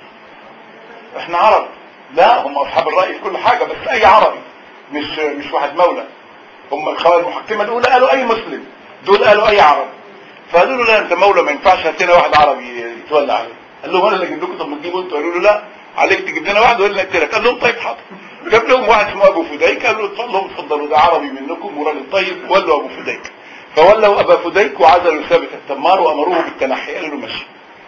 احنا عرب لا هم اصحاب الرأي في كل حاجة بس اي عربي مش مش واحد مولى هم الخوارج المحكمة الاولى قالوا اي مسلم دول قالوا اي عربي فقالوا له لا انت مولى ما ينفعش هات لنا واحد عربي يتولى عليه قال لهم انا اللي اجيب لكم طب ما تجيبوا انتوا قالوا له لا عليك تجيب لنا واحد وانا نقتلك قال لهم طيب حاضر جاب لهم واحد اسمه ابو فديك قال له اتفضلوا اتفضلوا ده عربي منكم وراجل طيب ولوا ابو فديك فولوا ابا فديك وعزلوا ثابت التمار وامروه بالتنحي قالوا له مشي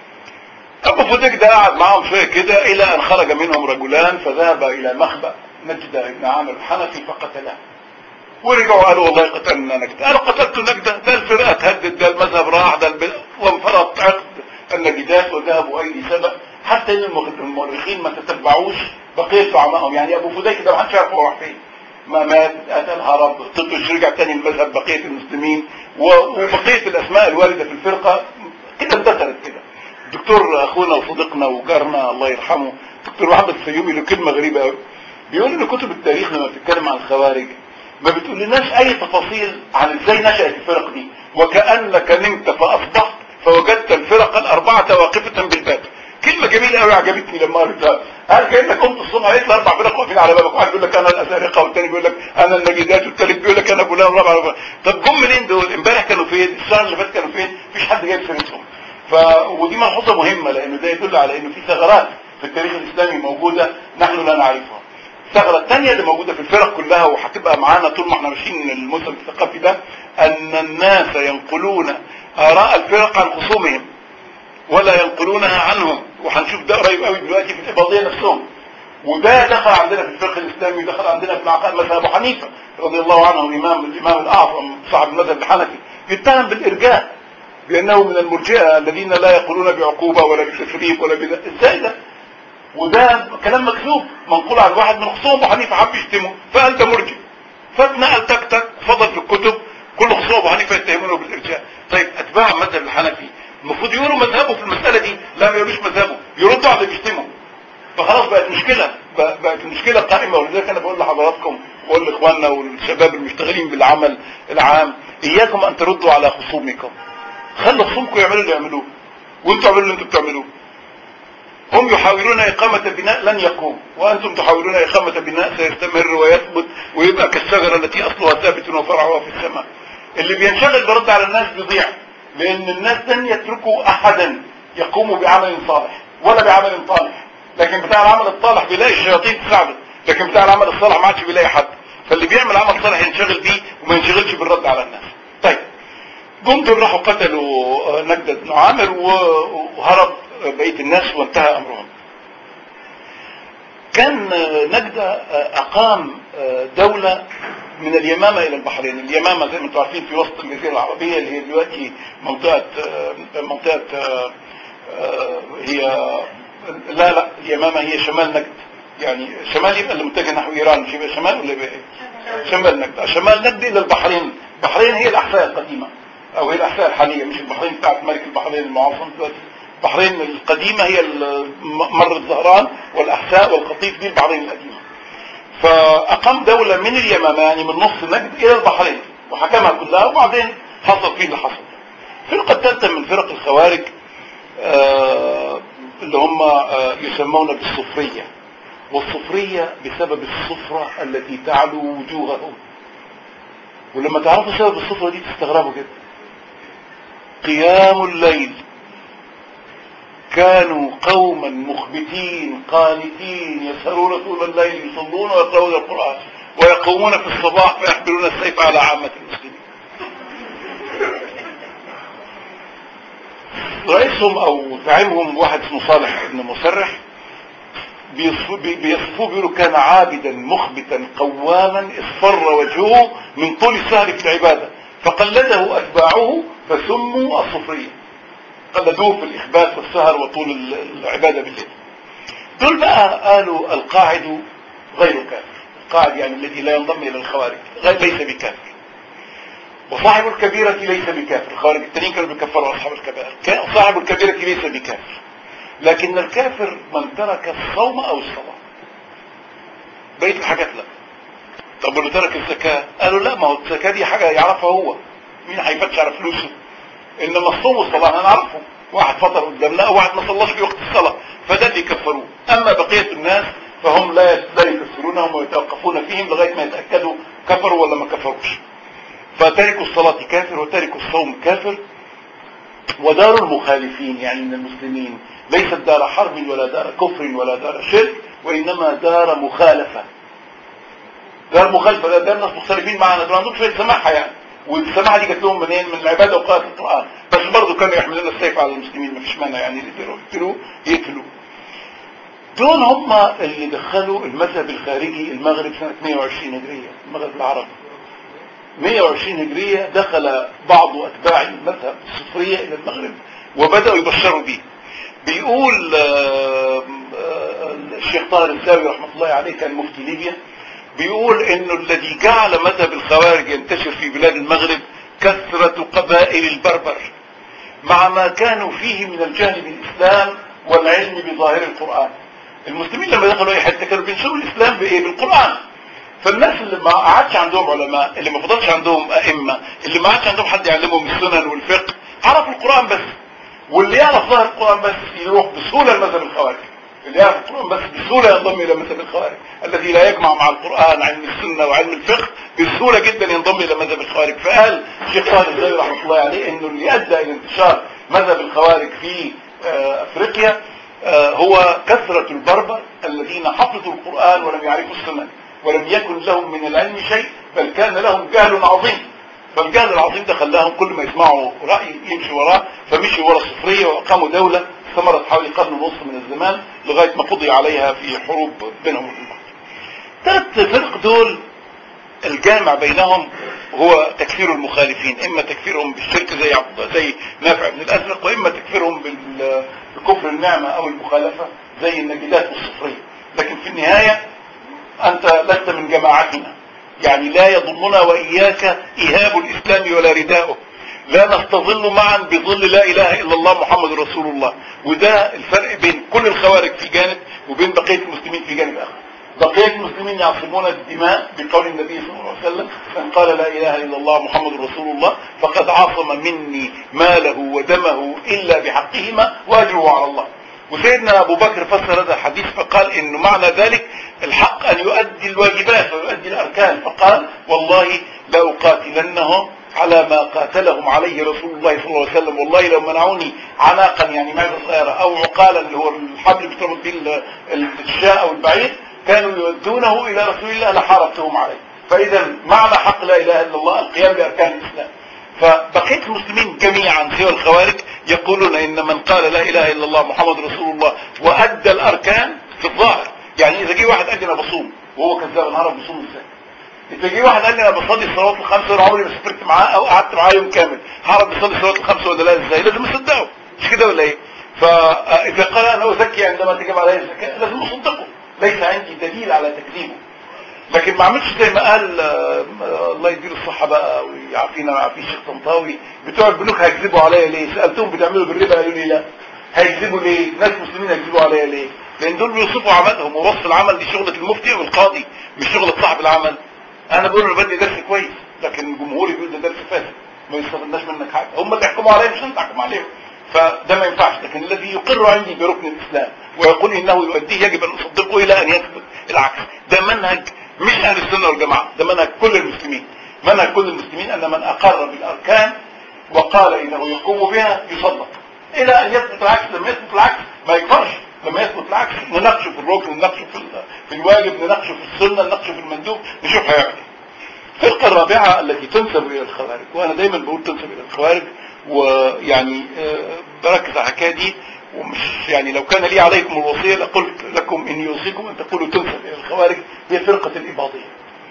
ابو فديك ده قعد معاهم شويه كده الى ان خرج منهم رجلان فذهب الى مخبأ نجدة بن عامر الحنفي فقتلاه ورجعوا قالوا والله قتلنا نجدة قالوا قتلت نجدة ده الفرقة تهدد ده المذهب راح ده الب... وانفرط عقد النجدات وذهبوا ايدي سبق حتى ان المؤرخين ما تتبعوش بقية زعمائهم يعني ابو فديك ده ما حدش يعرف هو راح فين ما مات قتل هرب طفش رجع تاني المذهب بقية المسلمين وبقية الاسماء الواردة في الفرقة كده اندثرت كده الدكتور اخونا وصديقنا وجارنا الله يرحمه دكتور محمد السيومي له كلمة غريبة قوي بيقول ان كتب التاريخ لما بتتكلم عن الخوارج ما بتقول لناش اي تفاصيل عن ازاي نشأت الفرق دي وكأنك نمت فاصبحت فوجدت الفرق الاربعة واقفة بالباب كلمة جميلة قوي عجبتني لما قريتها قال كأنك قمت الصبح لقيت الاربع فرق واقفين على بابك واحد بيقول لك انا الازارقة والتاني بيقول لك انا النجدات والتالت بيقول لك انا فلان الرابع طب جم منين دول امبارح كانوا فين السنة اللي فاتت كانوا فين مفيش حد جايب سيرتهم ف ودي ملحوظة مهمة لانه ده يدل على انه في ثغرات في التاريخ الاسلامي موجودة نحن لا نعرفها الثغرة الثانية اللي موجودة في الفرق كلها وهتبقى معانا طول ما احنا ماشيين من الموسم الثقافي ده ان الناس ينقلون اراء الفرق عن خصومهم ولا ينقلونها عنهم وهنشوف ده قريب قوي دلوقتي في الاباضيه نفسهم وده دخل عندنا في الفقه الاسلامي ودخل عندنا في العقائد مثلا ابو حنيفه رضي الله عنه الامام الامام الاعظم صاحب المذهب الحنفي يتهم بالارجاء بانه من المرجئه الذين لا يقولون بعقوبه ولا بتفريق ولا بدا ازاي ده وده كلام مكذوب منقول عن واحد من خصوم ابو حنيفه حب يشتمه فانت مرجئ فاتنقل تك تك فضل في الكتب كل خصوم ابو حنيفه يتهمونه بالارجاء طيب اتباع المذهب الحنفي المفروض يقولوا مذهبه في المساله دي لا ما يقولوش مذهبه يردوا على اللي بيشتموا فخلاص بقت مشكله بقت المشكله قائمه ولذلك انا بقول لحضراتكم بقول لاخواننا والشباب المشتغلين بالعمل العام اياكم ان تردوا على خصومكم خلوا خصومكم يعملوا اللي يعملوه وانتوا اعملوا اللي انتوا بتعملوه هم يحاولون إقامة بناء لن يقوم وأنتم تحاولون إقامة بناء سيستمر ويثبت ويبقى كالشجرة التي أصلها ثابت وفرعها في السماء اللي بينشغل برد على الناس بيضيع لأن الناس لن يتركوا أحدا يقوم بعمل صالح ولا بعمل صالح لكن بتاع العمل الصالح بيلاقي الشياطين تساعده لكن بتاع العمل الصالح ما عادش بيلاقي حد فاللي بيعمل عمل صالح ينشغل بيه وما ينشغلش بالرد على الناس طيب جم دول راحوا قتلوا نجدة بن عامر وهرب بقية الناس وانتهى أمرهم كان نجدة أقام دولة من اليمامة إلى البحرين اليمامة زي ما انتم عارفين في وسط الجزيرة العربية اللي هي دلوقتي منطقة منطقة هي لا لا اليمامة هي شمال نجد يعني شمال يبقى اللي متجه نحو إيران مش يبقى شمال ولا يبقى إيه؟ شمال نجد شمال نجد إلى البحرين البحرين هي الأحساء القديمة أو هي الأحساء الحالية مش البحرين بتاعت ملك البحرين المعظم دلوقتي البحرين القديمة هي مر الزهران والأحساء والقطيف دي البحرين القديمة فأقام دولة من اليمامة يعني من نص نجد إلى البحرين وحكمها كلها وبعدين حصل فيه اللي حصل الفرقة الثالثة من فرق الخوارج آه اللي هم آه يسمون بالصفرية والصفرية بسبب الصفرة التي تعلو وجوههم ولما تعرفوا سبب الصفرة دي تستغربوا جدا قيام الليل كانوا قوما مخبتين قانتين يسهرون طول الليل يصلون ويقرؤون القرآن ويقومون في الصباح فيحملون السيف على عامة المسلمين رئيسهم او زعيمهم واحد اسمه صالح بن مسرح بيصفوه بيقولوا كان عابدا مخبتا قواما اصفر وجهه من طول السهر في العبادة فقلده اتباعه فسموا الصفريه قلدوه في الإخبات والسهر وطول العبادة بالليل دول بقى قالوا القاعد غير كافر القاعد يعني الذي لا ينضم إلى الخوارج غير ليس بكافر وصاحب الكبيرة ليس بكافر الخوارج التانيين كانوا بيكفروا أصحاب الكبائر صاحب الكبيرة ليس بكافر لكن الكافر من ترك الصوم أو الصلاة بقية الحاجات لا طب اللي ترك الزكاة قالوا لا ما هو الزكاة دي حاجة يعرفها هو مين هيفتش على فلوسه انما الصوم والصلاة هنعرفه واحد فطر قدامنا واحد ما صلاش في وقت الصلاة فده اللي يكفروه اما بقية الناس فهم لا لا يكفرونهم ويتوقفون فيهم لغاية ما يتأكدوا كفروا ولا ما كفروش فتركوا الصلاة كافر وتركوا الصوم كافر ودار المخالفين يعني من المسلمين ليست دار حرب ولا دار كفر ولا دار شرك وإنما دار مخالفة دار مخالفة ده دار ناس مختلفين معنا دول عندهم شوية سماحة يعني والسماحة دي جات لهم منين من العبادة وقراءة القرآن بس برضه كانوا يحملون السيف على المسلمين ما فيش مانع يعني يقدروا يقتلوا يقتلوا دول هم اللي دخلوا المذهب الخارجي المغرب سنة 120 هجرية المغرب العربي 120 هجرية دخل بعض أتباع المذهب الصفرية إلى المغرب وبدأوا يبشروا به بيقول الشيخ طاهر الساوي رحمة الله عليه كان مفتي ليبيا بيقول انه الذي جعل مذهب الخوارج ينتشر في بلاد المغرب كثرة قبائل البربر مع ما كانوا فيه من الجهل بالاسلام والعلم بظاهر القرآن المسلمين لما دخلوا اي حته كانوا بينشروا الاسلام بايه بالقرآن فالناس اللي ما قعدش عندهم علماء اللي ما فضلش عندهم ائمه اللي ما قعدش عندهم حد يعلمهم السنن والفقه عرفوا القرآن بس واللي يعرف ظاهر القرآن بس يروح بسهولة لمذهب الخوارج اللي يعرف القرآن بس بسهولة ينضم إلى مذهب الخوارج الذي لا يجمع مع القرآن علم السنة وعلم الفقه بسهولة جدا ينضم إلى مذهب الخوارج فقال الشيخ طارق الزاوي رحمة الله عليه إنه اللي أدى إلى انتشار مذهب الخوارج في أفريقيا هو كثرة البربر الذين حفظوا القرآن ولم يعرفوا السنة ولم يكن لهم من العلم شيء بل كان لهم جهل عظيم فالجهل العظيم ده خلاهم كل ما يسمعوا رأي يمشي وراه فمشوا ورا الصفرية وأقاموا دولة استمرت حوالي قرن ونص من الزمان لغاية ما قضي عليها في حروب بينهم وبين بعض. ثلاث فرق دول الجامع بينهم هو تكفير المخالفين اما تكفيرهم بالشرك زي زي نافع بن الازرق واما تكفيرهم بكفر النعمة او المخالفة زي النجدات والصفرية لكن في النهاية انت لست من جماعتنا يعني لا يضمنا واياك ايهاب الاسلام ولا رداؤه لا نستظل معا بظل لا اله الا الله محمد رسول الله وده الفرق بين كل الخوارج في جانب وبين بقية المسلمين في جانب اخر بقية المسلمين يعصمون الدماء بقول النبي صلى الله عليه وسلم من قال لا اله الا الله محمد رسول الله فقد عصم مني ماله ودمه الا بحقهما واجره على الله وسيدنا ابو بكر فسر هذا الحديث فقال انه معنى ذلك الحق ان يؤدي الواجبات ويؤدي الاركان فقال والله لاقاتلنهم على ما قاتلهم عليه رسول الله صلى الله عليه وسلم والله لو منعوني عناقا يعني معزة صغيرة او عقالا اللي هو الحبل اللي بتربط به الشاء او البعير كانوا يودونه الى رسول الله لحاربتهم عليه فاذا معنى حق لا اله الا الله القيام باركان الاسلام فبقية المسلمين جميعا سوى الخوارج يقولون ان من قال لا اله الا الله محمد رسول الله وادى الاركان في الظاهر يعني اذا جه واحد قال لي انا بصوم وهو كذاب انا هعرف بصوم ازاي اذا جه واحد قال لي انا بصلي الصلوات الخمسه وانا عمري ما سافرت معاه او قعدت معاه يوم كامل هعرف بصلي الصلوات الخمسه ولا لا ازاي لازم اصدقه مش كده ولا ايه فاذا قال انا ازكي عندما تجب علي الزكاه لازم اصدقه ليس عندي دليل على تكذيبه لكن ما اعملش زي ما قال آه، الله يديله الصحة بقى ويعافينا ويعافي الشيخ طنطاوي بتوع البنوك هيكذبوا عليا ليه؟ سألتهم بتعملوا بالربا قالوا لي لا هيكذبوا ليه؟ ناس مسلمين هيكذبوا عليا ليه؟ لأن دول بيوصفوا عملهم ووصف العمل دي شغلة المفتي والقاضي مش شغلة صاحب العمل أنا بقول له بدي درس كويس لكن جمهوري بيقول ده درس فاسد ما يستفدناش منك حاجة هم اللي يحكموا عليا مش أنت تحكم عليهم فده ما ينفعش لكن الذي يقر عندي بركن الإسلام ويقول إنه يؤديه يجب أن أصدقه إلى أن يثبت العكس ده منهج مش اهل السنه والجماعه ده منهج كل المسلمين منهج كل المسلمين ان من اقر بالاركان وقال انه يقوم بها يصدق الى ان يثبت العكس لما يثبت العكس ما يكفرش لما يثبت العكس نناقشه في الركن نناقشه في, في الواجب نناقشه في السنه نناقشه في المندوب نشوف هيعمل ايه الفرقه الرابعه التي تنسب الى الخوارج وانا دايما بقول تنسب الى الخوارج ويعني آه، بركز على الحكايه دي ومش يعني لو كان لي عليكم الوصية لقلت لكم إني أوصيكم أن تقولوا تنسب إلى الخوارج هي فرقة الإباضية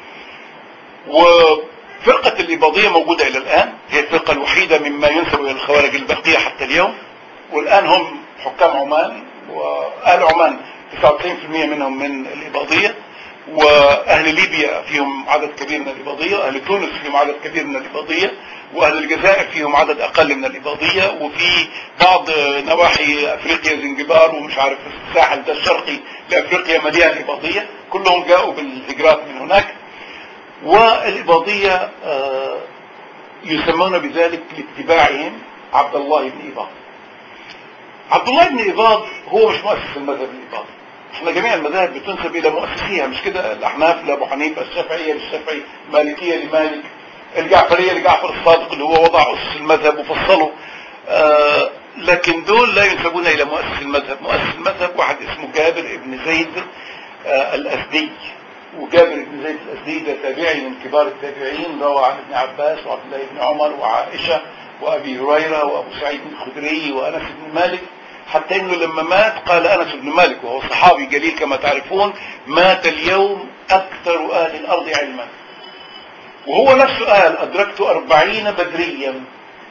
وفرقة الإباضية موجودة إلى الآن هي الفرقة الوحيدة مما ينسب إلى الخوارج الباقية حتى اليوم والآن هم حكام عمان وأهل عمان 99% منهم من الإباضية وأهل ليبيا فيهم عدد كبير من الإباضية أهل تونس فيهم عدد كبير من الإباضية وأهل الجزائر فيهم عدد أقل من الإباضية وفي بعض نواحي أفريقيا زنجبار ومش عارف الساحل ده الشرقي لأفريقيا مليان إباضية كلهم جاءوا بالهجرات من هناك والإباضية آه، يسمون بذلك لاتباعهم عبد الله بن إباض عبد الله بن إباض هو مش مؤسس المذهب الإباضي احنا جميع المذاهب بتنسب الى مؤسسيها مش كده الاحناف لابو حنيفه الشافعيه للشافعي مالكيه لمالك الجعفريه لجعفر الصادق اللي هو وضع اسس المذهب وفصله آه لكن دول لا ينسبون الى مؤسس المذهب مؤسس المذهب واحد اسمه جابر بن زيد آه الاسدي وجابر بن زيد الاسدي ده تابعي من كبار التابعين روى عن ابن عباس وعبد الله بن عمر وعائشه وابي هريره وابو سعيد الخدري وانس بن مالك حتى انه لما مات قال انس بن مالك وهو صحابي جليل كما تعرفون مات اليوم اكثر اهل الارض علما وهو نفسه قال ادركت أربعين بدريا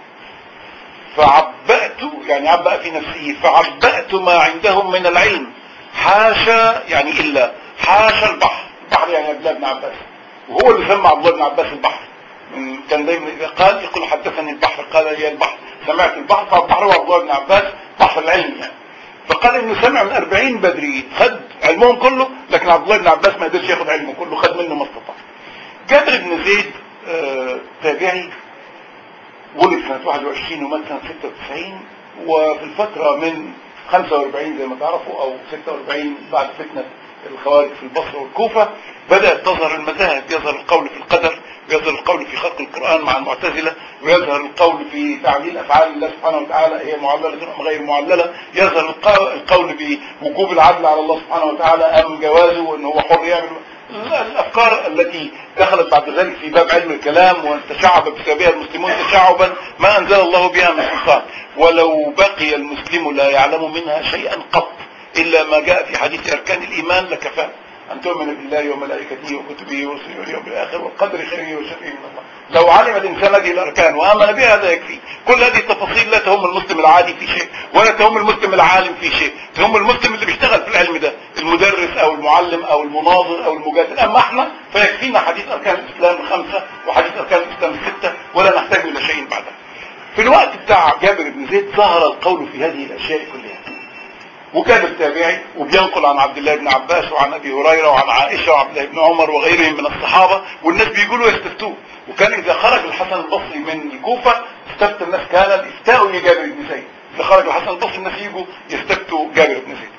فعبأت يعني عبأ في نفسه فعبأت ما عندهم من العلم حاشا يعني إلا حاشا البحر البحر يعني عبد الله بن عباس وهو اللي سمى عبد الله بن عباس البحر كان دايما إذا قال يقول حدثني البحر قال لي البحر سمعت البحر فالبحر هو عبد الله بن عباس بحر العلم يعني فقال انه سمع من 40 بدري خد علمهم كله لكن عبد الله بن عباس ما قدرش ياخد علمه كله خد منه ما استطاع جابر بن زيد آه تابعي ولد سنة 21 ومات سنة 96 وفي الفترة من 45 زي ما تعرفوا او 46 بعد فتنة الخوارج في البصرة والكوفة بدأت تظهر المذاهب يظهر القول في القدر ويظهر القول في خلق القرآن مع المعتزلة ويظهر القول في تعليل أفعال الله سبحانه وتعالى هي معللة أم غير معللة يظهر القول بوجوب العدل على الله سبحانه وتعالى أم جوازه وأنه هو حر يعمل الأفكار التي دخلت بعد ذلك في باب علم الكلام وتشعب بسببها المسلمون تشعبا ما أنزل الله بها من سلطان ولو بقي المسلم لا يعلم منها شيئا قط إلا ما جاء في حديث أركان الإيمان لكفاه أن تؤمن بالله وملائكته وكتبه ورسله واليوم الآخر والقدر خيره وشره من الله لو علم الإنسان هذه الأركان وآمن بها هذا يكفي كل هذه التفاصيل لا تهم المسلم العادي في شيء ولا تهم المسلم العالم في شيء تهم المسلم اللي بيشتغل في العلم ده المدرس أو المعلم أو المناظر أو المجادل أما احنا فيكفينا حديث أركان الإسلام الخمسة وحديث أركان الإسلام الستة ولا نحتاج إلى شيء بعدها في الوقت بتاع جابر بن زيد ظهر القول في هذه الأشياء كلها وكان التابعي وبينقل عن عبد الله بن عباس وعن ابي هريره وعن عائشه وعبد الله بن عمر وغيرهم من الصحابه والناس بيقولوا يستفتوه وكان اذا خرج الحسن البصري من الكوفه استفتى الناس كان الافتاء لجابر بن زيد اذا خرج الحسن البصري الناس يجوا يستفتوا جابر بن زيد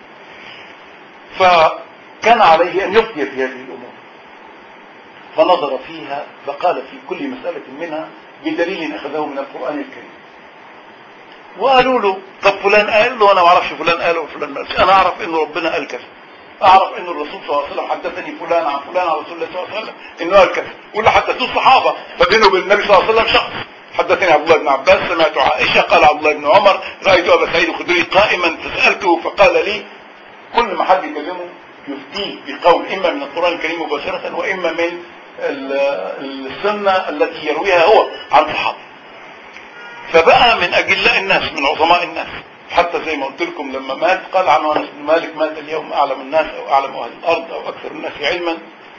فكان عليه ان يفتي في هذه الامور فنظر فيها فقال في كل مساله منها بدليل اخذه من القران الكريم وقالوا له طب فلان قال له انا ما اعرفش فلان قال وفلان ما قالش انا اعرف ان ربنا قال كذا اعرف ان الرسول صلى الله عليه وسلم حدثني فلان عن فلان عن رسول الله صلى الله عليه وسلم انه قال كذا واللي حدثوه الصحابه فبينه وبين النبي صلى الله عليه وسلم شخص حدثني عبد الله بن عباس سمعت عائشه قال عبد الله بن عمر رايت ابا سعيد الخدري قائما فسالته فقال لي كل ما حد يكلمه يفتيه بقول إما من القرآن الكريم مباشرة وإما من ال- السنة التي يرويها هو عن صحابه فبقى من أجلاء الناس من عظماء الناس حتى زي ما قلت لكم لما مات قال عنه أنس بن مالك مات اليوم أعلم الناس أو أعلم أهل الأرض أو أكثر الناس علما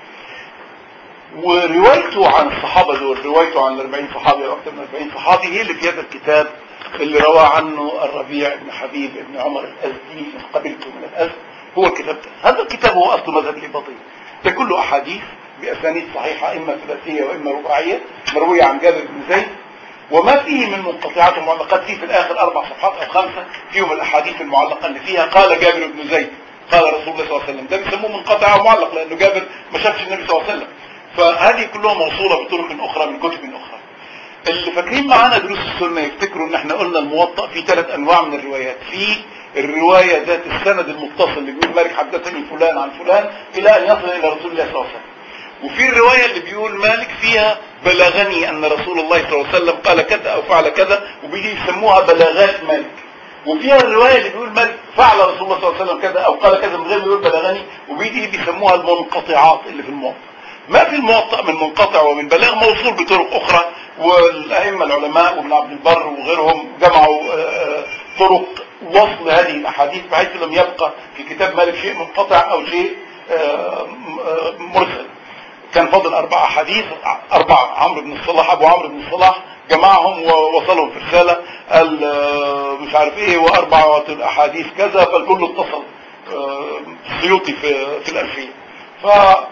وروايته عن الصحابة دول روايته عن الأربعين صحابي أو أكثر من الأربعين صحابي هي اللي في هذا الكتاب اللي روى عنه الربيع بن حبيب بن عمر الأزدي من قبيلته من الأزد هو الكتاب ده هذا الكتاب هو أصل مذهب الإباضية ده كله أحاديث بأسانيد صحيحة إما ثلاثية وإما رباعية مروية عن جابر بن زيد وما فيه من منقطعات ومعلقات فيه في الآخر أربع صفحات أو خمسة فيهم الأحاديث المعلقة اللي فيها قال جابر بن زيد قال رسول الله صلى الله عليه وسلم ده بيسموه منقطع أو معلق لأنه جابر ما شافش النبي صلى الله عليه وسلم فهذه كلها موصولة بطرق أخرى من كتب أخرى اللي فاكرين معانا دروس السنة يفتكروا ان احنا قلنا الموطأ في ثلاث انواع من الروايات في الرواية ذات السند المتصل اللي بيقول مالك حدثني فلان عن فلان الى ان يصل الى رسول الله صلى الله عليه وسلم وفي الرواية اللي بيقول مالك فيها بلغني ان رسول الله صلى الله عليه وسلم قال كذا او فعل كذا وبيجي يسموها بلاغات مالك وفيها الرواية اللي بيقول مالك فعل رسول الله صلى الله عليه وسلم كذا او قال كذا من غير ما يقول بلغني وبيجي بيسموها المنقطعات اللي في الموطأ ما في الموطأ من منقطع ومن بلاغ موصول بطرق أخرى والأئمة العلماء وابن عبد البر وغيرهم جمعوا آه، طرق وصل هذه الأحاديث بحيث لم يبقى في كتاب مالك شيء منقطع أو شيء آه، م- آه، مرسل كان فاضل أربع أحاديث أربعة عمرو بن الصلاح أبو عمرو بن الصلاح جمعهم ووصلهم في رسالة قال آه، مش عارف إيه وأربعة الأحاديث كذا فالكل اتصل آه، السيوطي في في الألفية ف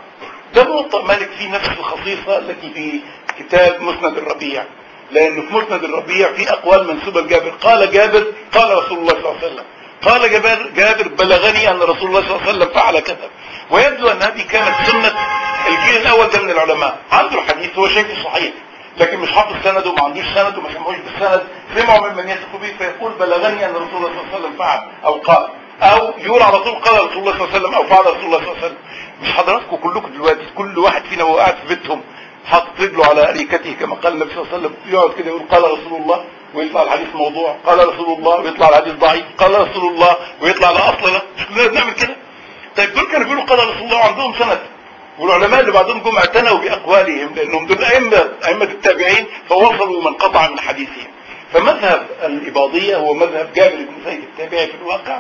ده موطأ مالك فيه نفس الخصيصة التي في كتاب مسند الربيع لأنه في مسند الربيع في أقوال منسوبة لجابر قال جابر قال رسول الله صلى الله عليه وسلم قال جابر, جابر بلغني أن رسول الله صلى الله عليه وسلم فعل كذا ويبدو أن هذه كانت سنة الجيل الأول ده من العلماء عنده الحديث هو شايفه صحيح لكن مش حافظ سند وما عندوش سند وما سمعوش بالسند سمعوا ممن يثق به فيقول بلغني أن رسول الله صلى الله عليه وسلم فعل أو قال أو يقول على طول قال رسول الله صلى الله عليه وسلم أو فعل رسول الله صلى الله عليه وسلم مش حضراتكم كلكم دلوقتي كل واحد فينا وهو قاعد في بيتهم حاطط رجله على اريكته كما قال النبي صلى الله عليه وسلم يقعد كده يقول قال رسول الله ويطلع الحديث موضوع قال رسول الله ويطلع الحديث ضعيف قال رسول الله ويطلع الاصل لا مش كلنا بنعمل كده طيب دول كانوا بيقولوا قال رسول الله وعندهم سند والعلماء اللي بعدهم جم اعتنوا باقوالهم لانهم دول ائمه ائمه التابعين فوصلوا من قطع من حديثهم فمذهب الإباضية هو مذهب جابر بن زيد التابعي في الواقع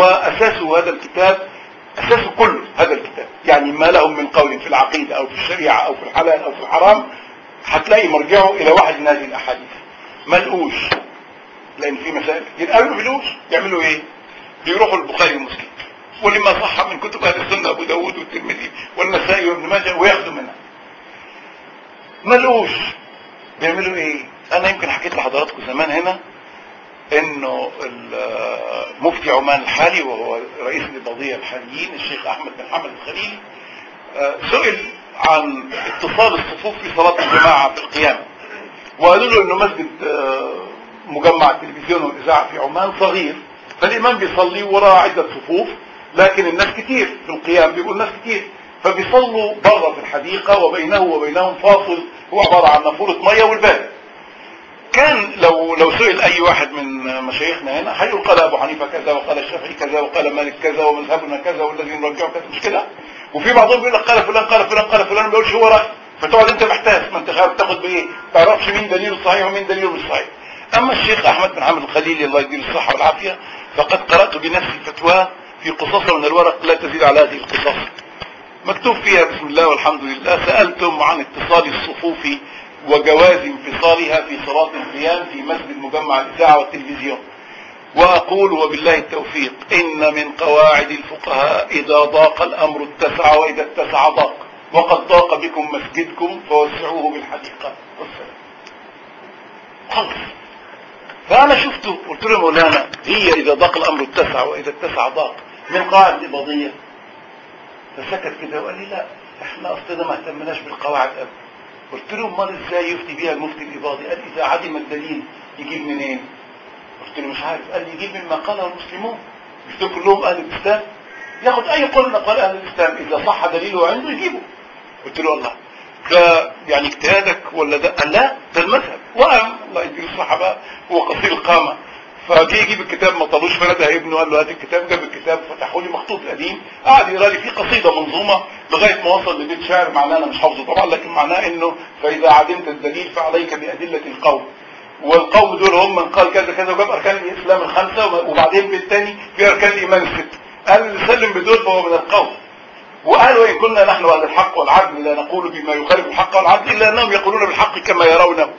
وأساسه هذا الكتاب أساسه كله هذا الكتاب يعني ما لهم من قول في العقيدة أو في الشريعة أو في الحلال أو في الحرام هتلاقي مرجعه إلى واحد من هذه الأحاديث ملقوش لأن في مسائل كتير قالوا ما بيلقوش يعملوا إيه؟ بيروحوا البخاري ومسلم ولما صح من كتب أهل السنة أبو داود والترمذي والنسائي وابن ماجه وياخدوا منها ملقوش بيعملوا ايه انا يمكن حكيت لحضراتكم زمان هنا انه مفتي عمان الحالي وهو رئيس القضية الحاليين الشيخ احمد بن حمد الخليلي آه، سئل عن اتصال الصفوف في صلاة الجماعة في القيام وقالوا له انه مسجد آه، مجمع التلفزيون والاذاعة في عمان صغير فالامام بيصلي وراه عدة صفوف لكن الناس كتير في القيام بيقول الناس كتير فبيصلوا بره في الحديقة وبينه وبينهم فاصل هو عبارة عن نافورة مية والباب كان لو لو سئل اي واحد من مشايخنا هنا هيقول قال ابو حنيفه كذا وقال الشافعي كذا وقال مالك كذا ومذهبنا كذا والذي نرجعه كذا مش كده وفي بعضهم بيقول لك قال فلان قال فلان قال فلان ما بيقولش هو راي فتقعد انت محتاس ما انت عارف تاخد بايه ما تعرفش مين دليله صحيح ومين دليله مش صحيح اما الشيخ احمد بن حامد الخليلي الله يديله الصحه والعافيه فقد قرات بنفسي فتواه في قصصه من الورق لا تزيد على هذه القصص مكتوب فيها بسم الله والحمد لله سألتم عن اتصال الصفوف وجواز انفصالها في صلاة القيام في مسجد مجمع الإذاعة والتلفزيون وأقول وبالله التوفيق إن من قواعد الفقهاء إذا ضاق الأمر اتسع وإذا اتسع ضاق وقد ضاق بكم مسجدكم فوسعوه بالحديقة والسلام خلص فأنا شفته قلت له مولانا هي إذا ضاق الأمر اتسع وإذا اتسع ضاق من قواعد الإباضية فسكت كده وقال لي لا احنا اصلنا ما اهتمناش بالقواعد ابدا قلت له امال ازاي يفتي بيها المفتي الاباضي قال اذا عدم الدليل يجيب منين قلت له مش عارف قال لي يجيب مما قاله المسلمون مش دول كلهم اهل الاسلام ياخد اي قول من اقوال اهل الاسلام اذا صح دليله عنده يجيبه قلت له الله ده يعني اجتهادك ولا ده قال لا ده المذهب وقام الله يديله الصحه بقى هو قصير القامه فجه يجيب الكتاب ما طالوش فنده ابنه قال له هات الكتاب جاب الكتاب فتحوا لي مخطوط قديم قعد يقرا لي فيه قصيده منظومه لغايه ما وصل لبيت شعر معناه انا مش حافظه طبعا لكن معناه انه فاذا عدمت الدليل فعليك بادله القوم والقوم دول هم من قال كذا كذا وجاب اركان الاسلام الخمسه وبعدين بالتاني في اركان الايمان السته قال اللي سلم بدول فهو من القوم وقال وان كنا نحن اهل الحق والعدل لا نقول بما يخالف الحق والعدل الا انهم يقولون بالحق كما يرونه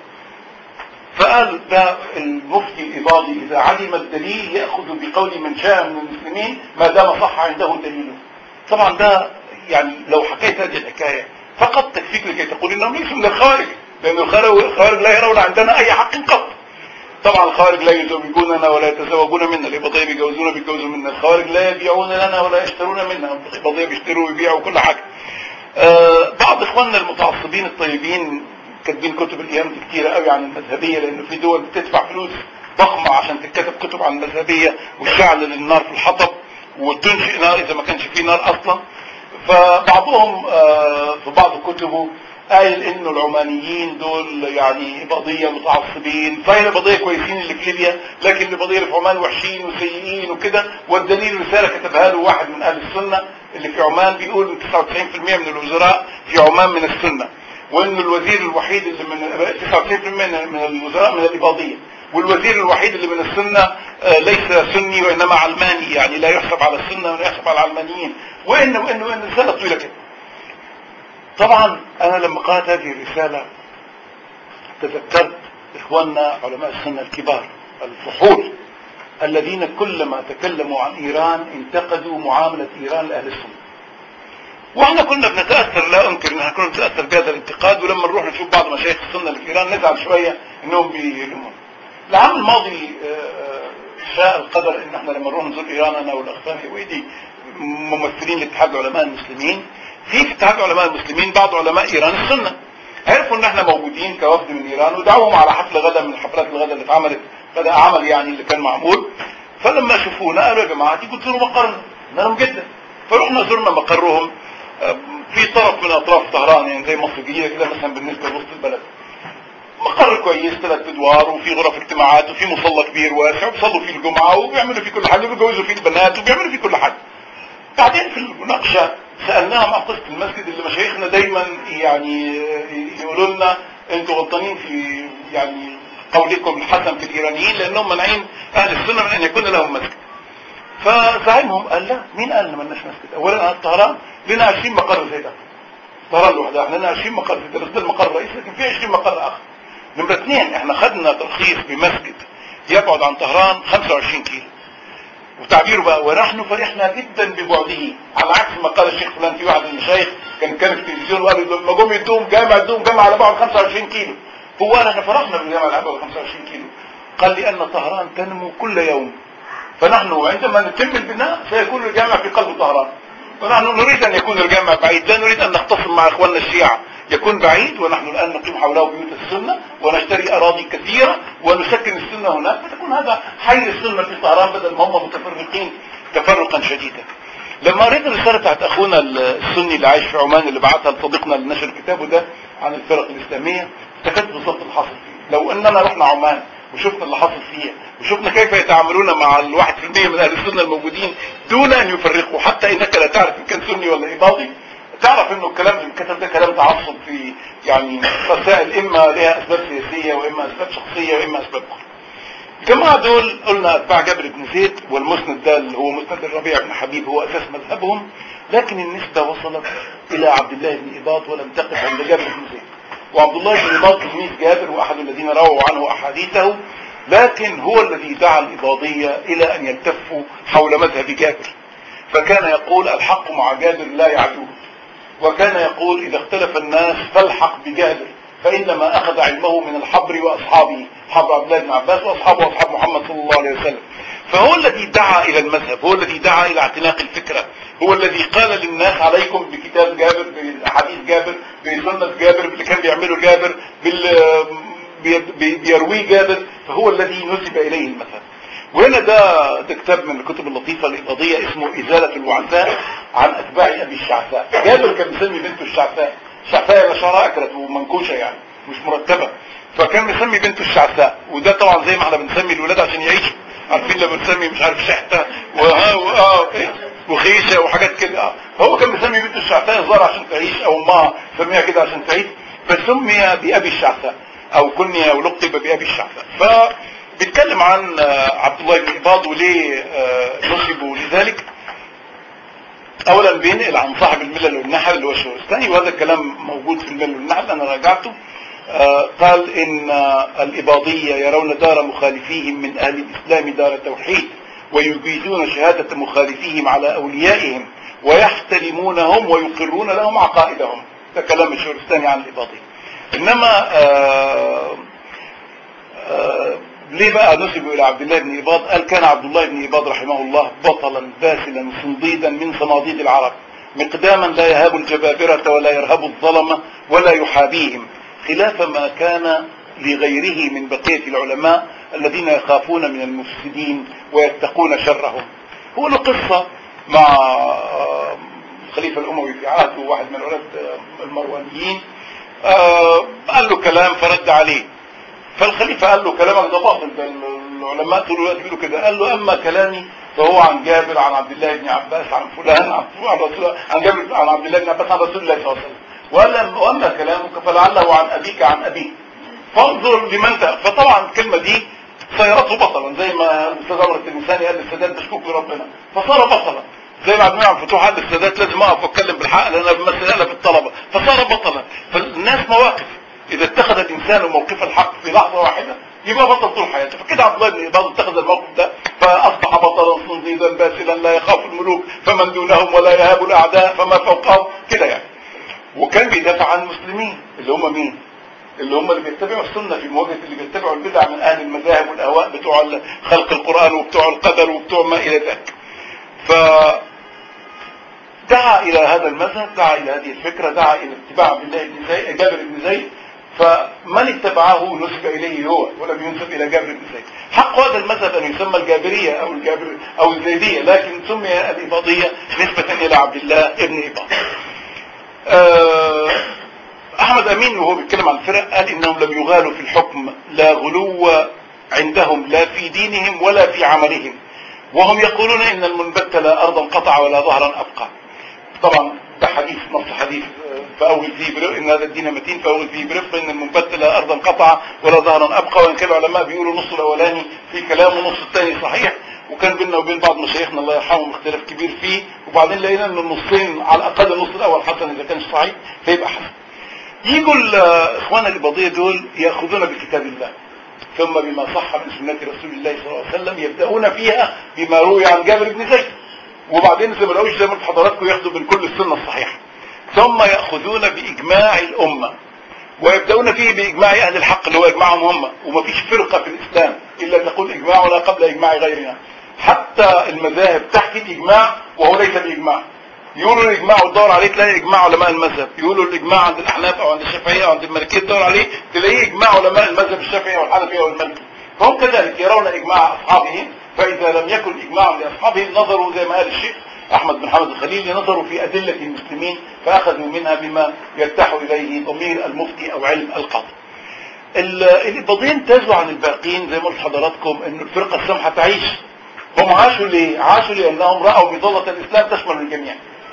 فقال ده المفتي الإباضي إذا علم الدليل يأخذ بقول من شاء من المسلمين ما دام صح عنده دليله طبعا ده يعني لو حكيت هذه الحكاية فقط تكفيك لكي تقول إنهم ليسوا من الخارج لأن الخارج لا يرون عندنا أي حق قط طبعا الخارج لا يزوجوننا ولا يتزوجون منا الإباضية بيجوزونا بيجوزوا منا الخارج لا يبيعون لنا ولا يشترون منا الإباضية بيشتروا ويبيعوا كل حاجة آه بعض إخواننا المتعصبين الطيبين كاتبين كتب الايام دي كتيرة قوي عن المذهبية لانه في دول بتدفع فلوس ضخمة عشان تتكتب كتب عن المذهبية وتشعل للنار في الحطب وتنشئ نار اذا ما كانش في نار اصلا فبعضهم آه في بعض كتبه قايل انه العمانيين دول يعني بقضية متعصبين فهي البقضية كويسين اللي في ليبيا لكن البقضية اللي في عمان وحشين وسيئين وكده والدليل رسالة كتبها له واحد من اهل السنة اللي في عمان بيقول ان 99% من الوزراء في عمان من السنة وان الوزير الوحيد اللي من 99% من الوزراء من الإباضية والوزير الوحيد اللي من السنة ليس سني وإنما علماني يعني لا يحسب على السنة ولا يحسب على العلمانيين وإن وإن وإن رسالة طويلة كده طبعا أنا لما قرأت هذه الرسالة تذكرت إخواننا علماء السنة الكبار الفحول الذين كلما تكلموا عن إيران انتقدوا معاملة إيران لأهل السنة واحنا كنا بنتاثر لا انكر ان احنا كنا بنتاثر بهذا الانتقاد ولما نروح نشوف بعض مشايخ السنه اللي في ايران نزعل شويه انهم بيلومون. العام الماضي شاء القدر ان احنا لما نروح نزور ايران انا والاخوان حويدي ممثلين لاتحاد علماء المسلمين في في اتحاد علماء المسلمين بعض علماء ايران السنه عرفوا ان احنا موجودين كوفد من ايران ودعوهم على حفل غدا من حفلات الغدا اللي اتعملت غدا عمل يعني اللي كان معمول فلما شافونا قالوا يا جماعه تيجوا تزوروا مقرنا قلنا لهم جدا فرحنا زرنا مقرهم في طرف من اطراف طهران يعني زي مصر الجديده كده مثلا بالنسبه لوسط البلد مقر كويس ثلاث ادوار وفي غرف اجتماعات وفي مصلى كبير واسع وبيصلوا فيه الجمعه وبيعملوا فيه كل حاجه وبيجوزوا فيه البنات وبيعملوا فيه كل حاجه. بعدين في المناقشه سالناهم عن قصه المسجد اللي مشايخنا دايما يعني يقولوا لنا انتوا غلطانين في يعني قولكم الحسن في الايرانيين لانهم منعين اهل السنه من ان يكون لهم مسجد. فزعيمهم قال لا مين قال ما لناش مسجد اولا طهران لنا 20 مقر زي ده طهران لوحدها احنا لنا 20 مقر زي ده بس ده المقر الرئيسي لكن في 20 مقر اخر نمرة اثنين احنا خدنا ترخيص بمسجد يبعد عن طهران 25 كيلو وتعبيره بقى ونحن فرحنا جدا ببعده على عكس ما قال الشيخ فلان في واحد من المشايخ كان كان في التلفزيون وقال لما جم يدوم جامع يدوم جامع على بعد 25 كيلو هو انا احنا فرحنا بالجامع على بعد 25 كيلو قال لي ان طهران تنمو كل يوم فنحن عندما نتم البناء سيكون الجامع في قلب طهران ونحن نريد ان يكون الجامع بعيد لا نريد ان نختصم مع اخواننا الشيعة يكون بعيد ونحن الان نقيم حوله بيوت السنة ونشتري اراضي كثيرة ونسكن السنة هناك فتكون هذا حي السنة في طهران بدل ما هم متفرقين تفرقا شديدا لما قريت الرسالة بتاعت اخونا السني اللي عايش في عمان اللي بعتها لصديقنا اللي نشر كتابه ده عن الفرق الاسلامية افتكرت بالظبط اللي حصل فيه لو اننا رحنا عمان وشفنا اللي حصل فيها وشفنا كيف يتعاملون مع الواحد في المية من اهل السنة الموجودين دون ان يفرقوا حتى انك لا تعرف ان كان سني ولا اباضي تعرف انه الكلام اللي كتب ده كلام تعصب في يعني مسائل اما لها اسباب سياسية واما اسباب شخصية واما اسباب اخرى الجماعة دول قلنا اتباع جابر بن زيد والمسند ده اللي هو مسند الربيع بن حبيب هو اساس مذهبهم لكن النسبة وصلت الى عبد الله بن اباض ولم تقف عند جابر بن زيد وعبد الله بن اباض تلميذ جابر واحد الذين رووا عنه احاديثه لكن هو الذي دعا الإباضية إلى أن يلتفوا حول مذهب جابر فكان يقول الحق مع جابر لا يعدوه وكان يقول إذا اختلف الناس فالحق بجابر فإنما أخذ علمه من الحبر وأصحابه حبر عبد الله بن عباس وأصحابه وأصحاب محمد صلى الله عليه وسلم فهو الذي دعا إلى المذهب هو الذي دعا إلى اعتناق الفكرة هو الذي قال للناس عليكم بكتاب جابر بحديث جابر بسنة جابر اللي كان بيعمله جابر بال بيرويه جابر فهو الذي نسب إليه المذهب وهنا ده, ده كتاب من الكتب اللطيفة الإباضية اسمه إزالة الوعثاء عن أتباع أبي الشعثاء جابر كان مسمي بنته الشعثاء الشعثاء اللي شعرها أكلت ومنكوشة يعني مش مرتبة فكان مسمي بنته الشعثاء وده طبعا زي ما احنا بنسمي الولاد عشان يعيشوا عارفين لما تسمي مش عارف شحته وها واه إيه؟ وخيشه وحاجات كده آه. هو كان مسمي بنته الشعثاء الظاهر عشان تعيش او امها سميها كده عشان تعيش فسمي بابي الشعثاء او كني او لقب بابي الشعثاء فبيتكلم عن آه، عبد الله بن اباض وليه آه، نصبوا لذلك اولا بينقل عن صاحب الملل والنحل اللي هو الشورستاني وهذا الكلام موجود في الملل والنحل انا راجعته آه، قال ان آه، الاباضيه يرون دار مخالفيهم من اهل الاسلام دار توحيد ويجيزون شهاده مخالفيهم على اوليائهم ويحترمونهم ويقرون لهم عقائدهم ده كلام الشورستاني عن الاباضيه انما آه آه ليه بقى نسبوا الى عبد الله بن اباض قال كان عبد الله بن اباض رحمه الله بطلا باسلا صنديدا من صناديد العرب مقداما لا يهاب الجبابرة ولا يرهب الظلمة ولا يحابيهم خلاف ما كان لغيره من بقية العلماء الذين يخافون من المفسدين ويتقون شرهم هو له قصة مع آه، الخليفة الأموي في عهده واحد من أولاد آه، المروانيين آه، قال له كلام فرد عليه فالخليفة قال له كلامك ده باطل ده العلماء طول الوقت بيقولوا كده قال له اما كلامي فهو عن جابر عن عبد الله بن عباس عن فلان عن عن رسول عن جابر عن عبد الله بن عباس عن رسول الله صلى الله عليه وسلم وقال واما كلامك فلعله عن ابيك عن ابيه فانظر لمن ت... فطبعا الكلمه دي صيرته بطلا زي ما الاستاذ عمر التلمساني قال للسادات بشكوك بربنا فصار بطلا زي ما عبد المنعم فتوح قال للسادات لازم اقف واتكلم بالحق لان انا بمثل انا بالطلبه فصار بطلا فالناس مواقف اذا اتخذ الانسان موقف الحق في لحظه واحده يبقى بطل طول حياته فكده عبد الله بن اباض اتخذ الموقف ده فاصبح بطلا صنديدا باسلا لا يخاف الملوك فمن دونهم ولا يهاب الاعداء فما فوقهم كده يعني وكان بيدافع عن المسلمين اللي هم مين اللي هم اللي بيتبعوا السنه في مواجهه اللي بيتبعوا البدع من اهل المذاهب والاهواء بتوع خلق القران وبتوع القدر وبتوع ما الى ذلك ف دعا الى هذا المذهب دعا الى هذه الفكره دعا الى اتباع عبد الله بن زيد جابر بن زيد فمن اتبعه نسب اليه هو ولم ينسب الى جابر بن زيد حق هذا المذهب ان يسمى الجابريه او الجابر او الزيديه لكن سمي الاباضيه نسبه الى عبد الله بن اباض آه، احمد امين وهو بيتكلم عن الفرق قال انهم لم يغالوا في الحكم لا غلو عندهم لا في دينهم ولا في عملهم وهم يقولون ان المنبت لا ارضا قطع ولا ظهرا ابقى طبعا ده حديث نص حديث آه، فاول فيه برفق ان هذا الدين متين فاول فيه برفق ان المنبت لا ارضا قطع ولا ظهرا ابقى وان كان العلماء بيقولوا النص الاولاني في كلام والنص الثاني صحيح وكان بيننا وبين بعض مشايخنا الله يرحمهم اختلاف كبير فيه وبعدين لقينا ان النصين على الاقل النص الاول حسن اذا كان صحيح فيبقى حسن يجوا الاخوان الاباضيه دول ياخذون بكتاب الله ثم بما صح من سنه رسول الله صلى الله عليه وسلم يبداون فيها بما روي عن جابر بن زيد وبعدين زي ما لقوش زي ما قلت حضراتكم ياخذوا من كل السنه الصحيحه ثم ياخذون باجماع الامه ويبداون فيه باجماع اهل الحق اللي هو اجماعهم هم ومفيش فرقه في الاسلام الا تقول اجماعنا قبل اجماع غيرنا حتى المذاهب تحكي الاجماع وهو ليس باجماع يقولوا الاجماع وتدور عليه تلاقي اجماع علماء المذهب يقولوا الاجماع عند الاحناف او عند الشافعيه او عند المالكيه تدور عليه تلاقيه اجماع علماء المذهب الشافعي والحنفي والمالكي فهم كذلك يرون اجماع اصحابهم فاذا لم يكن اجماع لاصحابهم نظروا زي ما قال الشيخ احمد بن حمد الخليلي نظروا في ادله المسلمين فاخذوا منها بما يرتاح اليه ضمير المفتي او علم القاضي الاباضيه امتازوا عن الباقين زي ما قلت لحضراتكم ان الفرقه السامحه تعيش هم عاشوا ليه؟ عاشوا لانهم راوا بظله الاسلام تشمل الجميع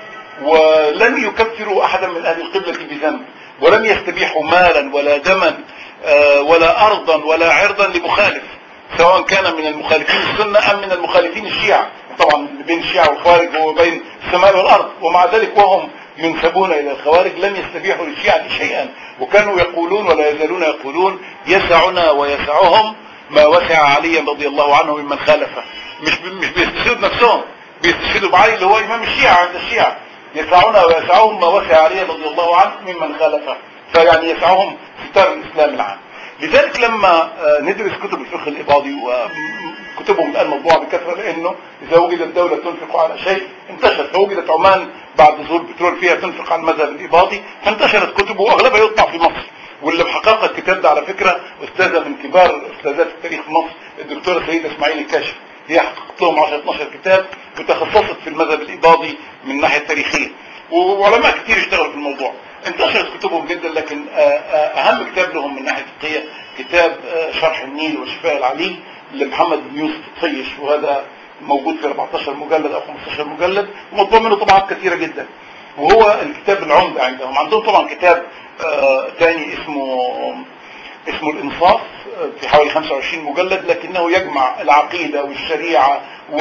ولم يكفروا احدا من اهل القبله بذنب ولم يستبيحوا مالا ولا دما آه، ولا ارضا ولا عرضا لمخالف سواء كان من المخالفين السنه ام من المخالفين الشيعه طبعا بين الشيعه والخوارج هو بين السماء والارض ومع ذلك وهم ينسبون الى الخوارج لم يستبيحوا للشيعه شيئا وكانوا يقولون ولا يزالون يقولون يسعنا ويسعهم ما وسع عليا رضي الله عنه ممن خالفه مش مش بيستشهدوا نفسهم بيستشهدوا بعلي اللي هو امام الشيعه عند الشيعه يسعنا ويسعهم ما وسع علي رضي الله عنه ممن خالفه فيعني يسعهم ستار الاسلام العام لذلك لما ندرس كتب الفقه الاباضي وكتبهم الان مطبوعه بكثره لانه اذا وجدت دوله تنفق على شيء انتشرت فوجدت عمان بعد ظهور البترول فيها تنفق على المذهب الاباضي فانتشرت كتبه واغلبها يطبع في مصر واللي محقق الكتاب ده على فكره استاذه من كبار استاذات التاريخ في مصر الدكتوره سيده اسماعيل الكاشف هي حققت لهم 10 12 كتاب وتخصصت في المذهب الاباضي من الناحيه التاريخيه وعلماء كتير اشتغلوا في الموضوع انتشرت كتبهم جدا لكن اهم كتاب لهم من الناحيه الفقهيه كتاب شرح النيل وشفاء العليل لمحمد بن يوسف الطيش وهذا موجود في 14 مجلد او 15 مجلد ومطبوع منه طبعات كثيره جدا وهو الكتاب العمده عندهم عندهم طبعا كتاب آه ثاني اسمه اسمه الانصاف آه، في حوالي 25 مجلد لكنه يجمع العقيده والشريعه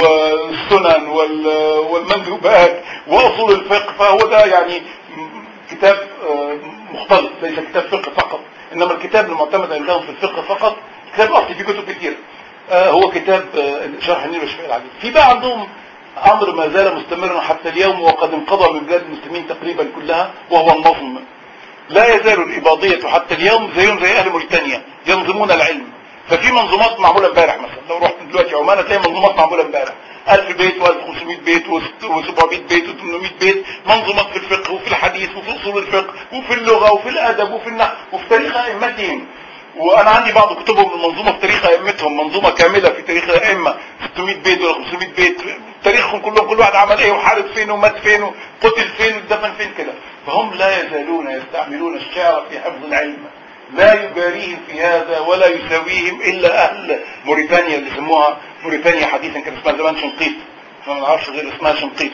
والسنن وال- والمندوبات واصول الفقه فهو ده يعني كتاب آه، مختلط ليس كتاب فقه فقط انما الكتاب المعتمد عندهم في الفقه فقط كتاب اصلي في كتب كتير آه، هو كتاب آه، شرح النيل وشفاء العديد في بقى عندهم امر ما زال مستمرا حتى اليوم وقد انقضى من بلاد المسلمين تقريبا كلها وهو النظم لا يزال الإباضية حتى اليوم زيهم زي أهل موريتانيا ينظمون العلم ففي منظومات معمولة امبارح مثلا لو رحت دلوقتي عمان هتلاقي منظومات معمولة امبارح 1000 بيت و1500 بيت و700 بيت و800 بيت منظومات في الفقه وفي الحديث وفي اصول الفقه وفي اللغة وفي الادب وفي النحو وفي تاريخ ائمتهم وانا عندي بعض كتبهم من منظومه في تاريخ ائمتهم منظومه كامله في تاريخ الائمه 600 بيت ولا 500 بيت تاريخهم كلهم كل واحد عمل ايه وحارب فين ومات فين وقتل فين ودفن فين كده فهم لا يزالون يستعملون الشعر في حفظ العلم لا يجاريهم في هذا ولا يساويهم الا اهل موريتانيا اللي سموها موريتانيا حديثا كان اسمها زمان شنقيط ما نعرفش غير اسمها شنقيط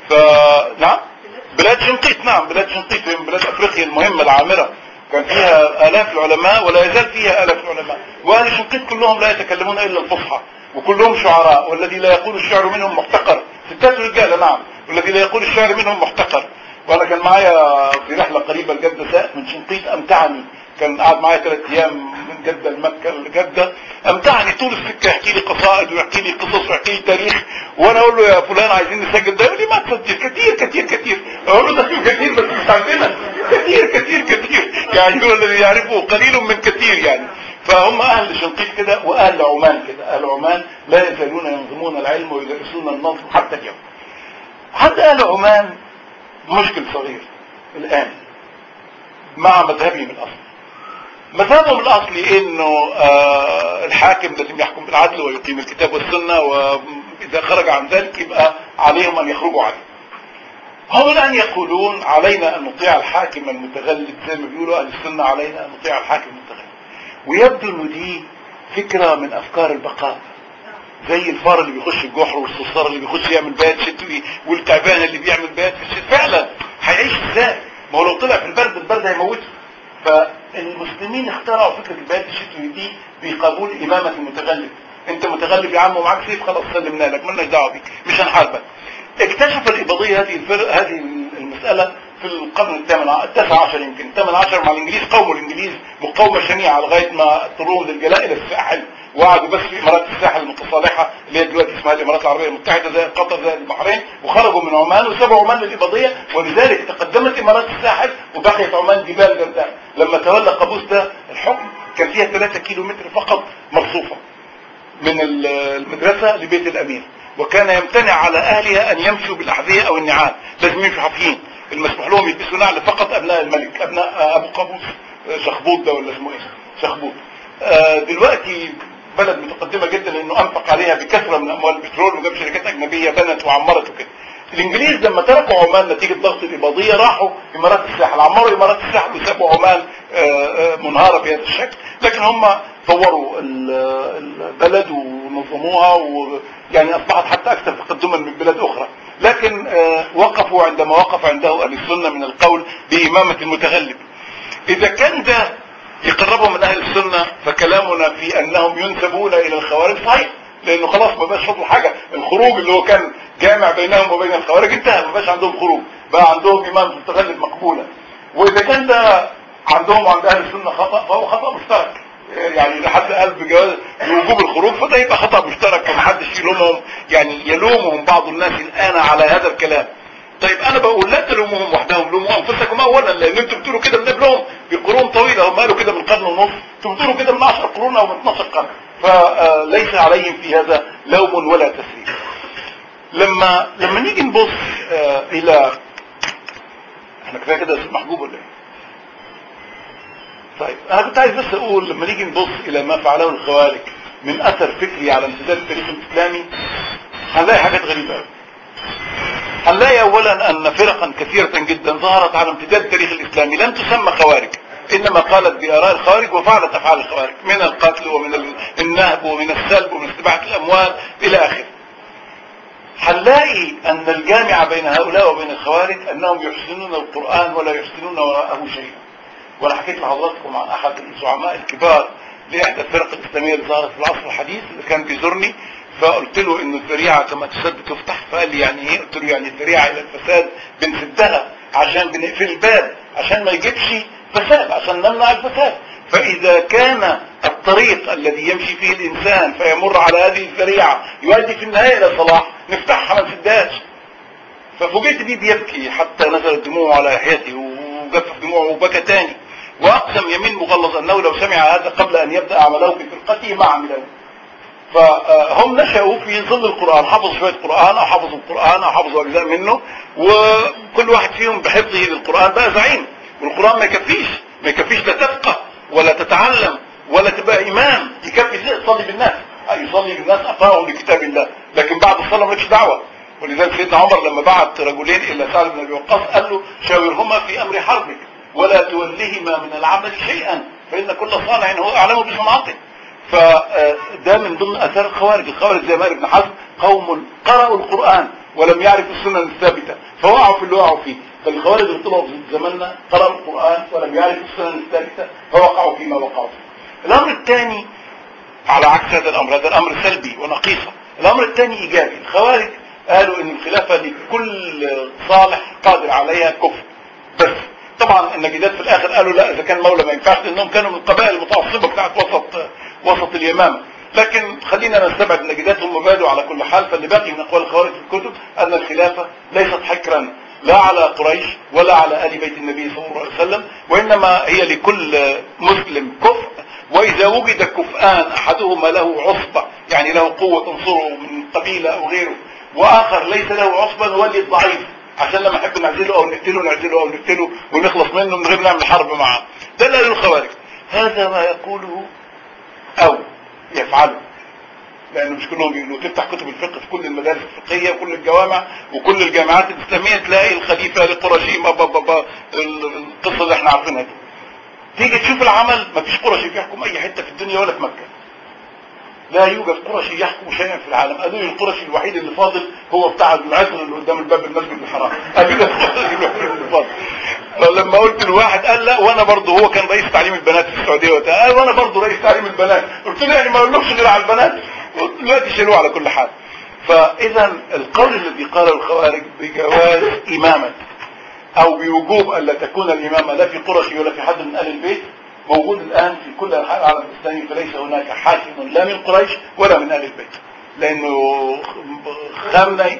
فنعم بلاد شنقيط نعم بلاد شنقيط هي من بلاد افريقيا المهمه العامره كان فيها آلاف العلماء ولا يزال فيها آلاف العلماء وأهل شنقيط كلهم لا يتكلمون إلا الفصحى وكلهم شعراء والذي لا يقول الشعر منهم محتقر ستات رجالة نعم والذي لا يقول الشعر منهم محتقر وأنا كان معايا في رحلة قريبة لجدة سائق من شنقيط أمتعني كان قعد معايا ثلاث أيام من جدة لمكة لجدة أمتعني طول السكة يحكي لي قصائد ويحكي لي قصص ويحكي لي تاريخ وأنا أقول له يا فلان عايزين نسجل ده يقول لي ما تسجل كتير كتير كتير أقول له ده كتير بس مش عندنا كتير كتير كتير يعني هو الذي يعرفه قليل من كثير يعني فهم أهل شنقيط كده وأهل عمان كده أهل عمان لا يزالون ينظمون العلم ويدرسون النظم حتى اليوم عند أهل عمان مشكل صغير الآن مع مذهبهم الأصلي مذهبهم الأصلي إنه آه الحاكم لازم يحكم بالعدل ويقيم الكتاب والسنة وإذا خرج عن ذلك يبقى عليهم أن يخرجوا عليه هم الآن يقولون علينا أن نطيع الحاكم المتغلب زي ما بيقولوا أهل السنة علينا أن نطيع الحاكم المتغلب ويبدو أن دي فكرة من أفكار البقاء زي الفار اللي بيخش الجحر والصرصار اللي بيخش يعمل بيات شتوي والتعبان اللي بيعمل بيات في الشتاء فعلا هيعيش ازاي؟ ما هو لو طلع في البرد البرد هيموته فالمسلمين اخترعوا فكرة البيات الشتوي دي بقبول إمامة المتغلب انت متغلب يا عم ومعاك سيف خلاص سلمنا لك مالناش دعوه بيك مش هنحاربك اكتشف الإباضية هذه الفرق هذه المسألة في القرن الثامن التاسع عشر يمكن الثامن عشر مع الإنجليز قوموا الإنجليز مقاومة شنيعة لغاية ما اضطروهم للجلاء إلى الساحل وقعدوا بس في إمارات الساحل المتصالحة اللي هي دلوقتي اسمها الإمارات العربية المتحدة زي قطر زي البحرين وخرجوا من عمان وسابوا عمان للإباضية ولذلك تقدمت إمارات الساحل وبقيت عمان جبال جرداء لما تولى قابوس ده الحكم كان فيها 3 كيلو متر فقط مرصوفة من المدرسة لبيت الأمير وكان يمتنع على أهلها أن يمشوا بالأحذية أو النعال لازم يمشوا حافيين المسموح لهم يلبسوا نعل فقط أبناء الملك أبناء أبو قابوس شخبوط ده ولا اسمه إيه شخبوط آه دلوقتي بلد متقدمة جدا لأنه أنفق عليها بكثرة من أموال البترول وجاب شركات أجنبية بنت وعمرت وكده الإنجليز لما تركوا عمان نتيجة ضغط الإباضية راحوا إمارات الساحل عمروا إمارات الساحل وسابوا عمان آه منهارة بهذا الشكل لكن هم طوروا البلد ونظموها ويعني أصبحت حتى أكثر تقدما من بلاد أخرى لكن وقفوا عندما وقف عنده أهل السنة من القول بإمامة المتغلب إذا كان ده يقربهم من أهل السنة فكلامنا في أنهم ينسبون إلى الخوارج صحيح لأنه خلاص ما بقاش فضل حاجة الخروج اللي هو كان جامع بينهم وبين الخوارج انتهى ما بقاش عندهم خروج بقى عندهم إمامة المتغلب مقبولة وإذا كان ده عندهم وعند أهل السنة خطأ فهو خطأ مشترك يعني لحد قال بجواز بوجوب الخروج فده يبقى خطأ مشترك ومحدش يلومهم يعني يلومهم بعض الناس الآن على هذا الكلام طيب انا بقول لا تلوموهم وحدهم لوموا انفسكم اولا لان انتوا بتقولوا كده من قبلهم بقرون طويله هم قالوا كده من قرن ونص انتوا بتقولوا كده من 10 قرون او من 12 قرن فليس عليهم في هذا لوم ولا تسريب لما لما نيجي نبص آه الى احنا كفايه كده يا محجوب ولا ايه؟ طيب انا كنت عايز بس اقول لما نيجي نبص الى ما فعله الخوارج من اثر فكري على امتداد التاريخ الاسلامي هنلاقي حاجات غريبه قوي هنلاقي اولا ان فرقا كثيرة جدا ظهرت على امتداد التاريخ الاسلامي لم تسمى خوارج انما قالت باراء الخوارج وفعلت افعال الخوارج من القتل ومن النهب ومن السلب ومن استباحه الاموال الى اخره هنلاقي ان الجامع بين هؤلاء وبين الخوارج انهم يحسنون القران ولا يحسنون وراءه شيئا وانا حكيت لحضراتكم عن احد الزعماء الكبار لاحدى الفرق الاسلاميه اللي ظهرت في العصر الحديث اللي كان بيزورني فقلت له ان الذريعه كما تسد تفتح فقال لي يعني ايه؟ قلت له يعني الذريعه الى الفساد بنسدها عشان بنقفل الباب عشان ما يجيبش فساد عشان نمنع الفساد فاذا كان الطريق الذي يمشي فيه الانسان فيمر على هذه الذريعه يؤدي في النهايه الى صلاح نفتحها ما نسدهاش ففوجئت بيه بيبكي حتى نزلت دموعه على لحيته وجفف دموعه وبكى تاني واقسم يمين مغلظ انه لو سمع هذا قبل ان يبدا عمله في فرقته ما عمله فهم نشأوا في ظل القرآن حفظوا شوية قرآن أو حفظوا القرآن أو حفظوا أجزاء منه وكل واحد فيهم بحفظه للقرآن بقى زعيم والقرآن ما يكفيش ما يكفيش لا تفقه ولا تتعلم ولا تبقى إمام يكفي تصلي بالناس يصلي بالناس أقرأوا لكتاب الله لكن بعد الصلاة مالكش دعوة ولذلك سيدنا عمر لما بعت رجلين إلى سعد بن أبي وقاص قال له شاورهما في أمر حربك ولا تولهما من العمل شيئا فإن كل صانع هو أعلم بصنعته فده من ضمن اثار الخوارج الخوارج زي ما ابن حزم قوم قرأوا القرآن ولم يعرفوا السنن الثابتة فوقعوا في اللي وقعوا فيه فالخوارج اللي طلعوا في زماننا قرأوا القرآن ولم يعرفوا السنن الثابتة فوقعوا فيما وقعوا فيه الامر الثاني على عكس هذا الامر هذا الامر سلبي ونقيصة الامر الثاني ايجابي الخوارج قالوا ان الخلافة لكل صالح قادر عليها كفر بس طبعا النجدات في الاخر قالوا لا اذا كان مولى ما ينفعش لانهم كانوا من القبائل المتعصبه بتاعت وسط وسط اليمامه لكن خلينا نستبعد النجدات هم بادوا على كل حال فاللي باقي من اقوال الخوارج في الكتب ان الخلافه ليست حكرا لا على قريش ولا على ال بيت النبي صلى الله عليه وسلم وانما هي لكل مسلم كفء واذا وجد كفءان احدهما له عصبه يعني له قوه تنصره من قبيله او غيره واخر ليس له عصبه نولي الضعيف عشان لما نحب نعزله او نقتله نعزله او نقتله ونخلص منه من غير نعمل حرب معه ده اللي قاله الخوارج هذا ما يقوله او يفعله لانه مش كلهم بيقولوا تفتح كتب الفقه في كل المدارس الفقهيه وكل الجوامع وكل الجامعات الاسلاميه تلاقي الخليفه لقرشي بابا بابا القصه اللي احنا عارفينها دي تيجي تشوف العمل ما فيش قرشي بيحكم اي حته في الدنيا ولا في مكه لا يوجد قرشي يحكم شيئا في العالم قالوا لي القرشي الوحيد اللي فاضل هو بتاع العطر اللي قدام الباب المسجد الحرام قالوا لي القرشي الوحيد اللي فاضل فلما قلت لواحد قال لا وانا برضه هو كان رئيس تعليم البنات في السعوديه وقتها قال وانا برضه رئيس تعليم البنات قلت له يعني ما اقولكش غير على البنات دلوقتي شيلوه على كل حال فاذا القول الذي قاله الخوارج بجواز امامه او بوجوب الا تكون الامامه لا في قرشي ولا في حد من اهل البيت موجود الآن في كل أنحاء العالم الإسلامي فليس هناك حاكم لا من قريش ولا من أهل البيت لأنه خامنئي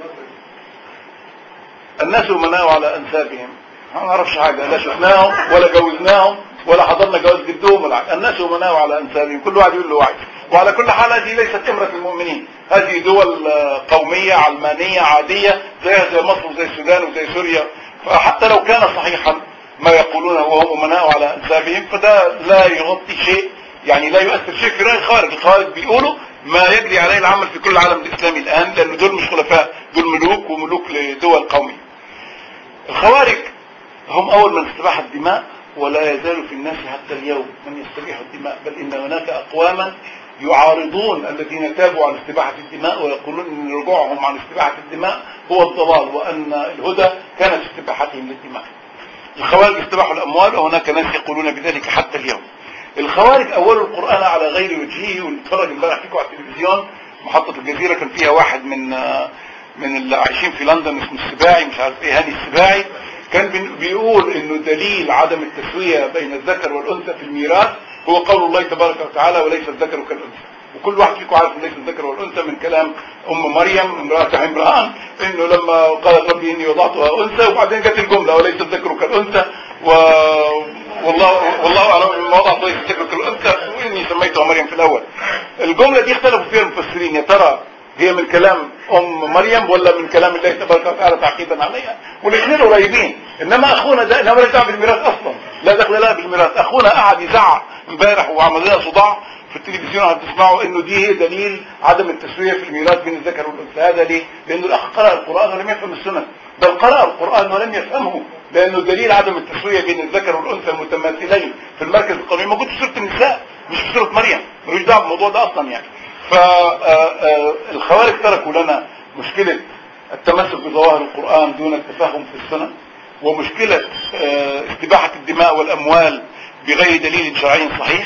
الناس مناوا على أنسابهم ما نعرفش حاجة لا شفناهم ولا جوزناهم ولا حضرنا جواز جدهم ولا الناس مناوا على أنسابهم كل واحد يقول له واحد وعلى كل حال هذه ليست امرة المؤمنين هذه دول قومية علمانية عادية زيها زي مصر وزي السودان وزي سوريا فحتى لو كان صحيحا ما يقولونه وهم أمناء على أنسابهم فده لا يغطي شيء يعني لا يؤثر شيء في رأي الخارج الخارج بيقولوا ما يجري عليه العمل في كل العالم الإسلامي الآن لأن دول مش خلفاء دول ملوك وملوك لدول قومية الخوارج هم أول من استباح الدماء ولا يزال في الناس حتى اليوم من يستبيح الدماء بل إن هناك أقواما يعارضون الذين تابوا عن استباحة الدماء ويقولون أن رجوعهم عن استباحة الدماء هو الضلال وأن الهدى كانت استباحتهم للدماء الخوارج استباحوا الأموال وهناك ناس يقولون بذلك حتى اليوم الخوارج أولوا القرآن على غير وجهه ونتفرج امبارح فيكم على التلفزيون محطة الجزيرة كان فيها واحد من من اللي عايشين في لندن اسمه السباعي مش عارف ايه هاني السباعي كان بيقول انه دليل عدم التسوية بين الذكر والأنثى في الميراث هو قول الله تبارك وتعالى وليس الذكر كالأنثى وكل واحد فيكم عارف ليس الذكر والأنثى من كلام أم مريم امرأة عمران إنه لما قالت ربي إني وضعتها أنثى وبعدين جت الجملة وليس الذكر كالأنثى و... والله والله أعلم بما وضعت ليس الذكر كالأنثى وإني سميتها مريم في الأول الجملة دي اختلفوا فيها المفسرين يا ترى هي من كلام ام مريم ولا من كلام الله تبارك وتعالى تعقيبا عليها والاثنين قريبين انما اخونا ده انما لا بالميراث اصلا لا دخل لها بالميراث اخونا قعد يزعق امبارح وعمل لنا صداع في التلفزيون هتسمعوا انه دي هي دليل عدم التسويه في الميراث بين الذكر والانثى هذا ليه؟ لانه الاخ قرأ القران ولم يفهم السنه بل قرأ القران ولم يفهمه لانه دليل عدم التسويه بين الذكر والانثى المتماثلين في المركز القانوني موجود في سوره النساء مش في سوره مريم ملوش دعوه بالموضوع ده اصلا يعني فالخوارج تركوا لنا مشكله التمسك بظواهر القران دون التفاهم في السنه ومشكله آه، استباحه الدماء والاموال بغير دليل شرعي صحيح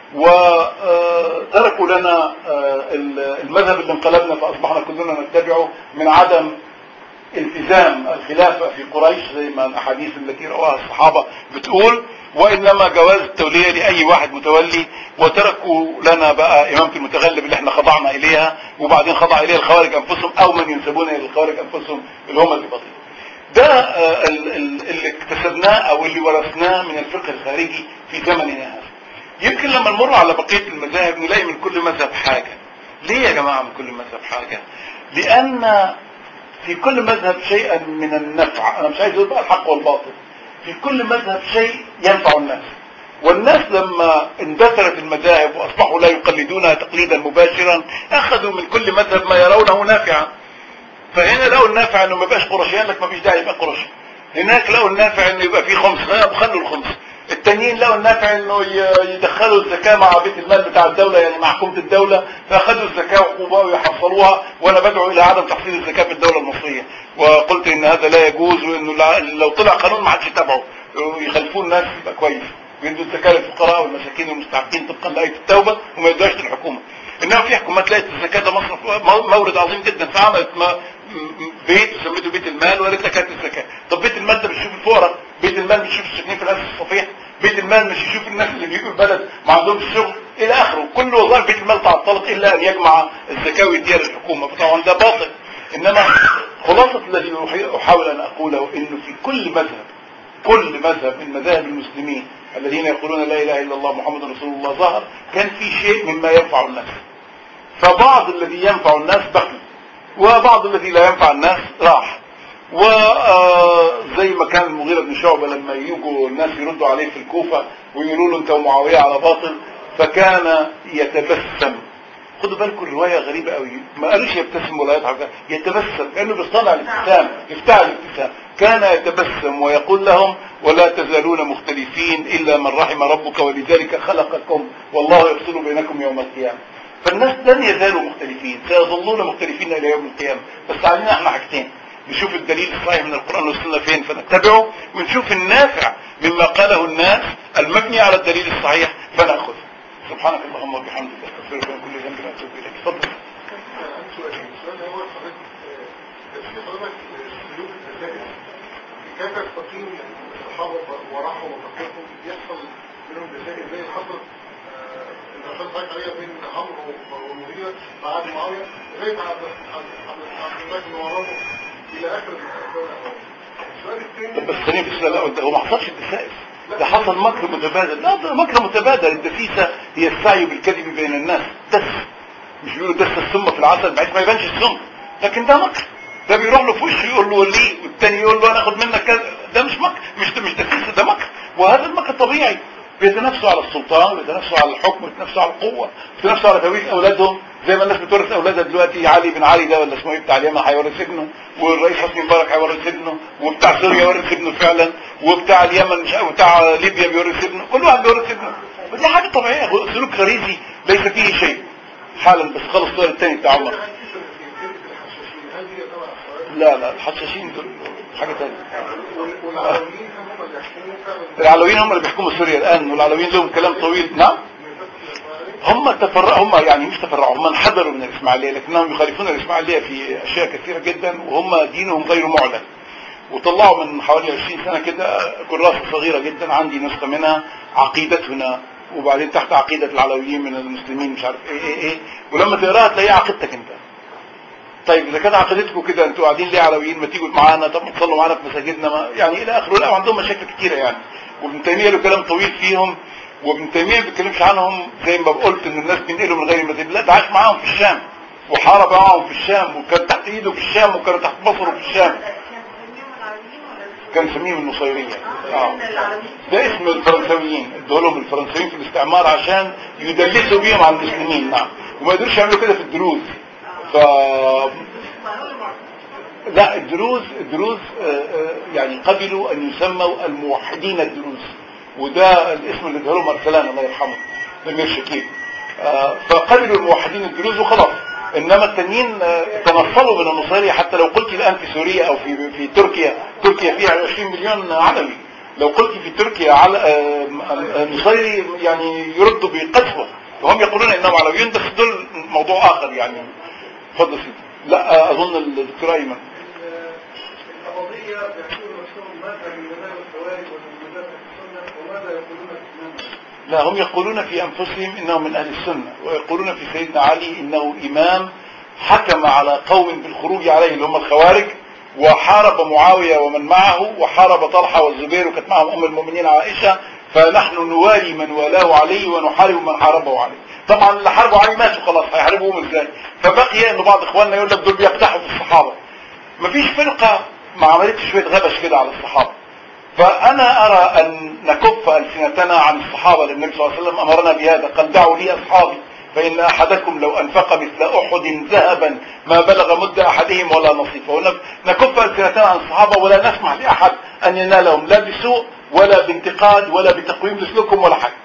وتركوا لنا آه، المذهب اللي انقلبنا فاصبحنا كلنا نتبعه من عدم التزام الخلافة في قريش زي ما الأحاديث التي رواها الصحابة بتقول وإنما جواز التولية لأي واحد متولي وتركوا لنا بقى إمامة المتغلب اللي احنا خضعنا إليها وبعدين خضع إليها الخوارج أنفسهم أو من ينسبون إلى الخوارج أنفسهم اللي هم الإباطية ده آه، اللي اكتسبناه أو اللي ورثناه من الفقه الخارجي في زمننا هذا يمكن لما نمر على بقية المذاهب نلاقي من كل مذهب حاجة ليه يا جماعة من كل مذهب حاجة لأن في كل مذهب شيئا من النفع انا مش عايز اقول بقى الحق والباطل في كل مذهب شيء ينفع الناس والناس لما اندثرت المذاهب واصبحوا لا يقلدونها تقليدا مباشرا اخذوا من كل مذهب ما يرونه نافعا فهنا لقوا النافع انه ما يبقاش قرشي قال لك ما فيش داعي يبقى قرشي هناك لقوا النافع انه يبقى فيه خمس خلوا الخمس التانيين لقوا النافع انه يدخلوا الزكاة مع بيت المال بتاع الدولة يعني مع حكومة الدولة فاخذوا الزكاة وحقوقها ويحصلوها وانا بدعو الى عدم تحصيل الزكاة في الدولة المصرية وقلت ان هذا لا يجوز وانه لو طلع قانون ما حدش يتابعه يخلفوه الناس يبقى كويس ويدوا الزكاة للفقراء والمساكين والمستحقين طبقا لآية التوبة وما يدوهاش للحكومة انما في حكومات لقت الزكاة ده مصرف مورد عظيم جدا فعملت بيت وسميته بيت المال وقالت زكاة الزكاة طب بيت المال ده بيشوف الفقراء بيت المال بيشوف الساكنين في الاسس الصفيح بيت المال مش يشوف الناس اللي بيجوا البلد ما عندهمش شغل الى اخره كل وظائف بيت المال تعطلت الا ان يجمع الزكاه ويديها للحكومه فطبعا ده باطل انما خلاصه الذي احاول ان اقوله انه في كل مذهب كل مذهب من مذاهب المسلمين الذين يقولون لا اله الا الله محمد رسول الله ظهر كان في شيء مما ينفع الناس فبعض الذي ينفع الناس بقي وبعض الذي لا ينفع الناس راح وزي ما كان المغيرة بن شعبة لما يجوا الناس يردوا عليه في الكوفة ويقولوا له انت ومعاوية على باطل فكان يتبسم خدوا بالكم الرواية غريبة قوي ما قالوش يبتسم ولا يضحك يتبسم كأنه بيصطنع الابتسام يفتعل الابتسام كان يتبسم ويقول لهم ولا تزالون مختلفين إلا من رحم ربك ولذلك خلقكم والله يفصل بينكم يوم القيامة فالناس لن يزالوا مختلفين سيظلون مختلفين إلى يوم القيامة بس علينا احنا حاجتين نشوف الدليل الصحيح من القرآن والسنة فين فنتبعه ونشوف النافع مما قاله الناس المبني على الدليل الصحيح فنأخذ سبحانك اللهم وبحمدك استغفرك من كل ذنب واتوب اليك تفضل كيف يستقيم الصحابة وراحوا وتقيتهم يحصل منهم جزائر زي حصل الرسول صلى عليها بين عمرو والمغيرة بعد معاوية لغاية عبد الله بن وراه الى اخر السؤال الثاني بس خليني بس لا هو ما حصلش الدسائس ده حصل مكر متبادل لا ده مكر متبادل الدسيسة هي السعي بالكذب بين الناس دس مش بيقولوا دس السم في العسل بحيث ما يبانش السم لكن ده مكر ده بيروح له في وشه يقول له ليه والتاني يقول له انا اخد منك كذا ده مش مكر مش مش دسيسة ده مكر وهذا المكر طبيعي بيتنافسوا على السلطان بيتنافسوا على الحكم بيتنافسوا على القوة بيتنافسوا على توريث اولادهم زي ما الناس بتورث اولادها دلوقتي علي بن علي ده ولا اسمه ايه بتاع اليمن هيورث ابنه والرئيس حسني مبارك هيورث ابنه وبتاع سوريا يورث ابنه فعلا وبتاع اليمن مش وبتاع ليبيا بيورث ابنه كل واحد بيورث ابنه ودي حاجه طبيعيه سلوك غريزي ليس فيه شيء حالا بس خلص السؤال الثاني بتاع عمر لا لا الحشاشين دول حاجه ثانيه العلويين هم اللي بيحكموا سوريا الان والعلويين لهم كلام طويل نعم هم تفرعوا هم يعني مش تفرعوا هم انحدروا من الاسماعيليه لكنهم يخالفون الاسماعيليه في اشياء كثيره جدا وهم دينهم غير معلن وطلعوا من حوالي 20 سنه كده كراسه صغيره جدا عندي نسخه منها عقيدتنا وبعدين تحت عقيده العلويين من المسلمين مش عارف ايه ايه ايه ولما تقراها تلاقيها عقيدتك انت طيب اذا كانت عقيدتكم كده انتوا قاعدين ليه علويين ما تيجوا معانا طب ما تصلوا معانا في مساجدنا ما يعني الى اخره لا عندهم مشاكل كثيره يعني وابن تيميه له كلام طويل فيهم وابن تيميه ما بيتكلمش عنهم زي ما قلت ان الناس بينقلوا من غير المذهب لا ده عاش معاهم في الشام وحارب معاهم في الشام وكان تحت ايده في الشام وكان تحت بصره في الشام كان سميهم النصيرية آه. ده اسم الفرنساويين ادولهم الفرنساويين في الاستعمار عشان يدلسوا بيهم على المسلمين نعم وما يقدروش يعملوا كده في الدروز ف لا الدروز الدروز آه، آه، يعني قبلوا ان يسموا الموحدين الدروز وده الاسم اللي اداله مرسلان الله يرحمه الامير شكيب آه، فقبلوا الموحدين الدروز وخلاص انما التانيين آه، تنصلوا من النصيرية حتى لو قلت الان في سوريا او في في تركيا تركيا فيها 20 مليون علوي لو قلت في تركيا على آه، آه، نصيري يعني يردوا بقذفه وهم يقولون انهم علويين بس دول موضوع اخر يعني اتفضل سيدي لا آه، اظن الدكتور ايمن القضية يعتبر نفسهم ماذا من مذاهب الخوارج ومن مذاهب السنة وماذا يقولون في الإمام لا هم يقولون في أنفسهم إنهم من أهل السنة ويقولون في سيدنا علي إنه إمام حكم على قوم بالخروج عليه اللي هم الخوارج وحارب معاوية ومن معه وحارب طلحة والزبير وكانت معهم أم المؤمنين عائشة فنحن نوالي من والاه علي ونحارب من حاربه علي طبعا اللي حاربوا علي ماتوا خلاص هيحاربوهم ازاي فبقي ان بعض اخواننا يقول لك دول بيقدحوا في الصحابه مفيش فرقه ما عملتش شويه غبش كده على الصحابه فأنا أرى أن نكف ألسنتنا عن الصحابة للنبي صلى الله عليه وسلم أمرنا بهذا قال دعوا لي أصحابي فإن أحدكم لو أنفق مثل أحد ذهبا ما بلغ مد أحدهم ولا نصيفه نكف ألسنتنا عن الصحابة ولا نسمح لأحد أن ينالهم لا بسوء ولا بانتقاد ولا بتقويم لسلوكهم ولا حاجة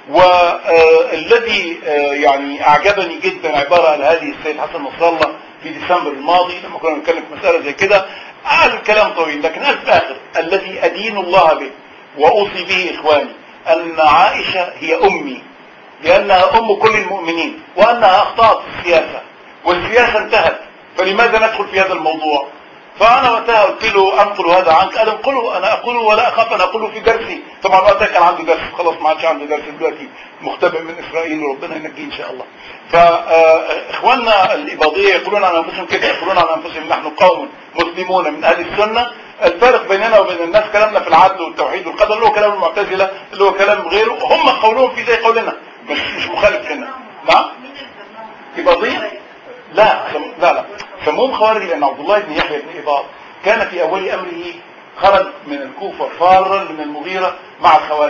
والذي يعني أعجبني جدا عبارة عن هذه السيد حسن نصر الله في ديسمبر الماضي لما كنا نتكلم في مسألة زي كده قال الكلام طويل لكن قال في الآخر الذي أدين الله به وأوصي به إخواني أن عائشة هي أمي لأنها أم كل المؤمنين وأنها أخطأت في السياسة والسياسة انتهت فلماذا ندخل في هذا الموضوع فأنا وقتها قلت له أنقل هذا عنك قال انقله أنا أقوله ولا أخاف أن أقوله في درسي طبعا وقتها كان عنده درس خلاص ما عادش عنده درس دلوقتي مختبئ من إسرائيل وربنا ينجيه إن شاء الله فإخواننا الإباضية يقولون عن أنفسهم كده يقولون عن أنفسهم نحن قوم مسلمون من أهل السنة الفارق بيننا وبين الناس كلامنا في العدل والتوحيد والقدر اللي هو كلام المعتزلة اللي هو كلام غيره هم قولهم في زي قولنا مش مش مخالف لنا نعم إباضية لا لا لا سموهم خوارج لأن عبد الله بن يحيى بن إباض كان في أول أمره خرج من الكوفة فارا من المغيرة مع الخوارج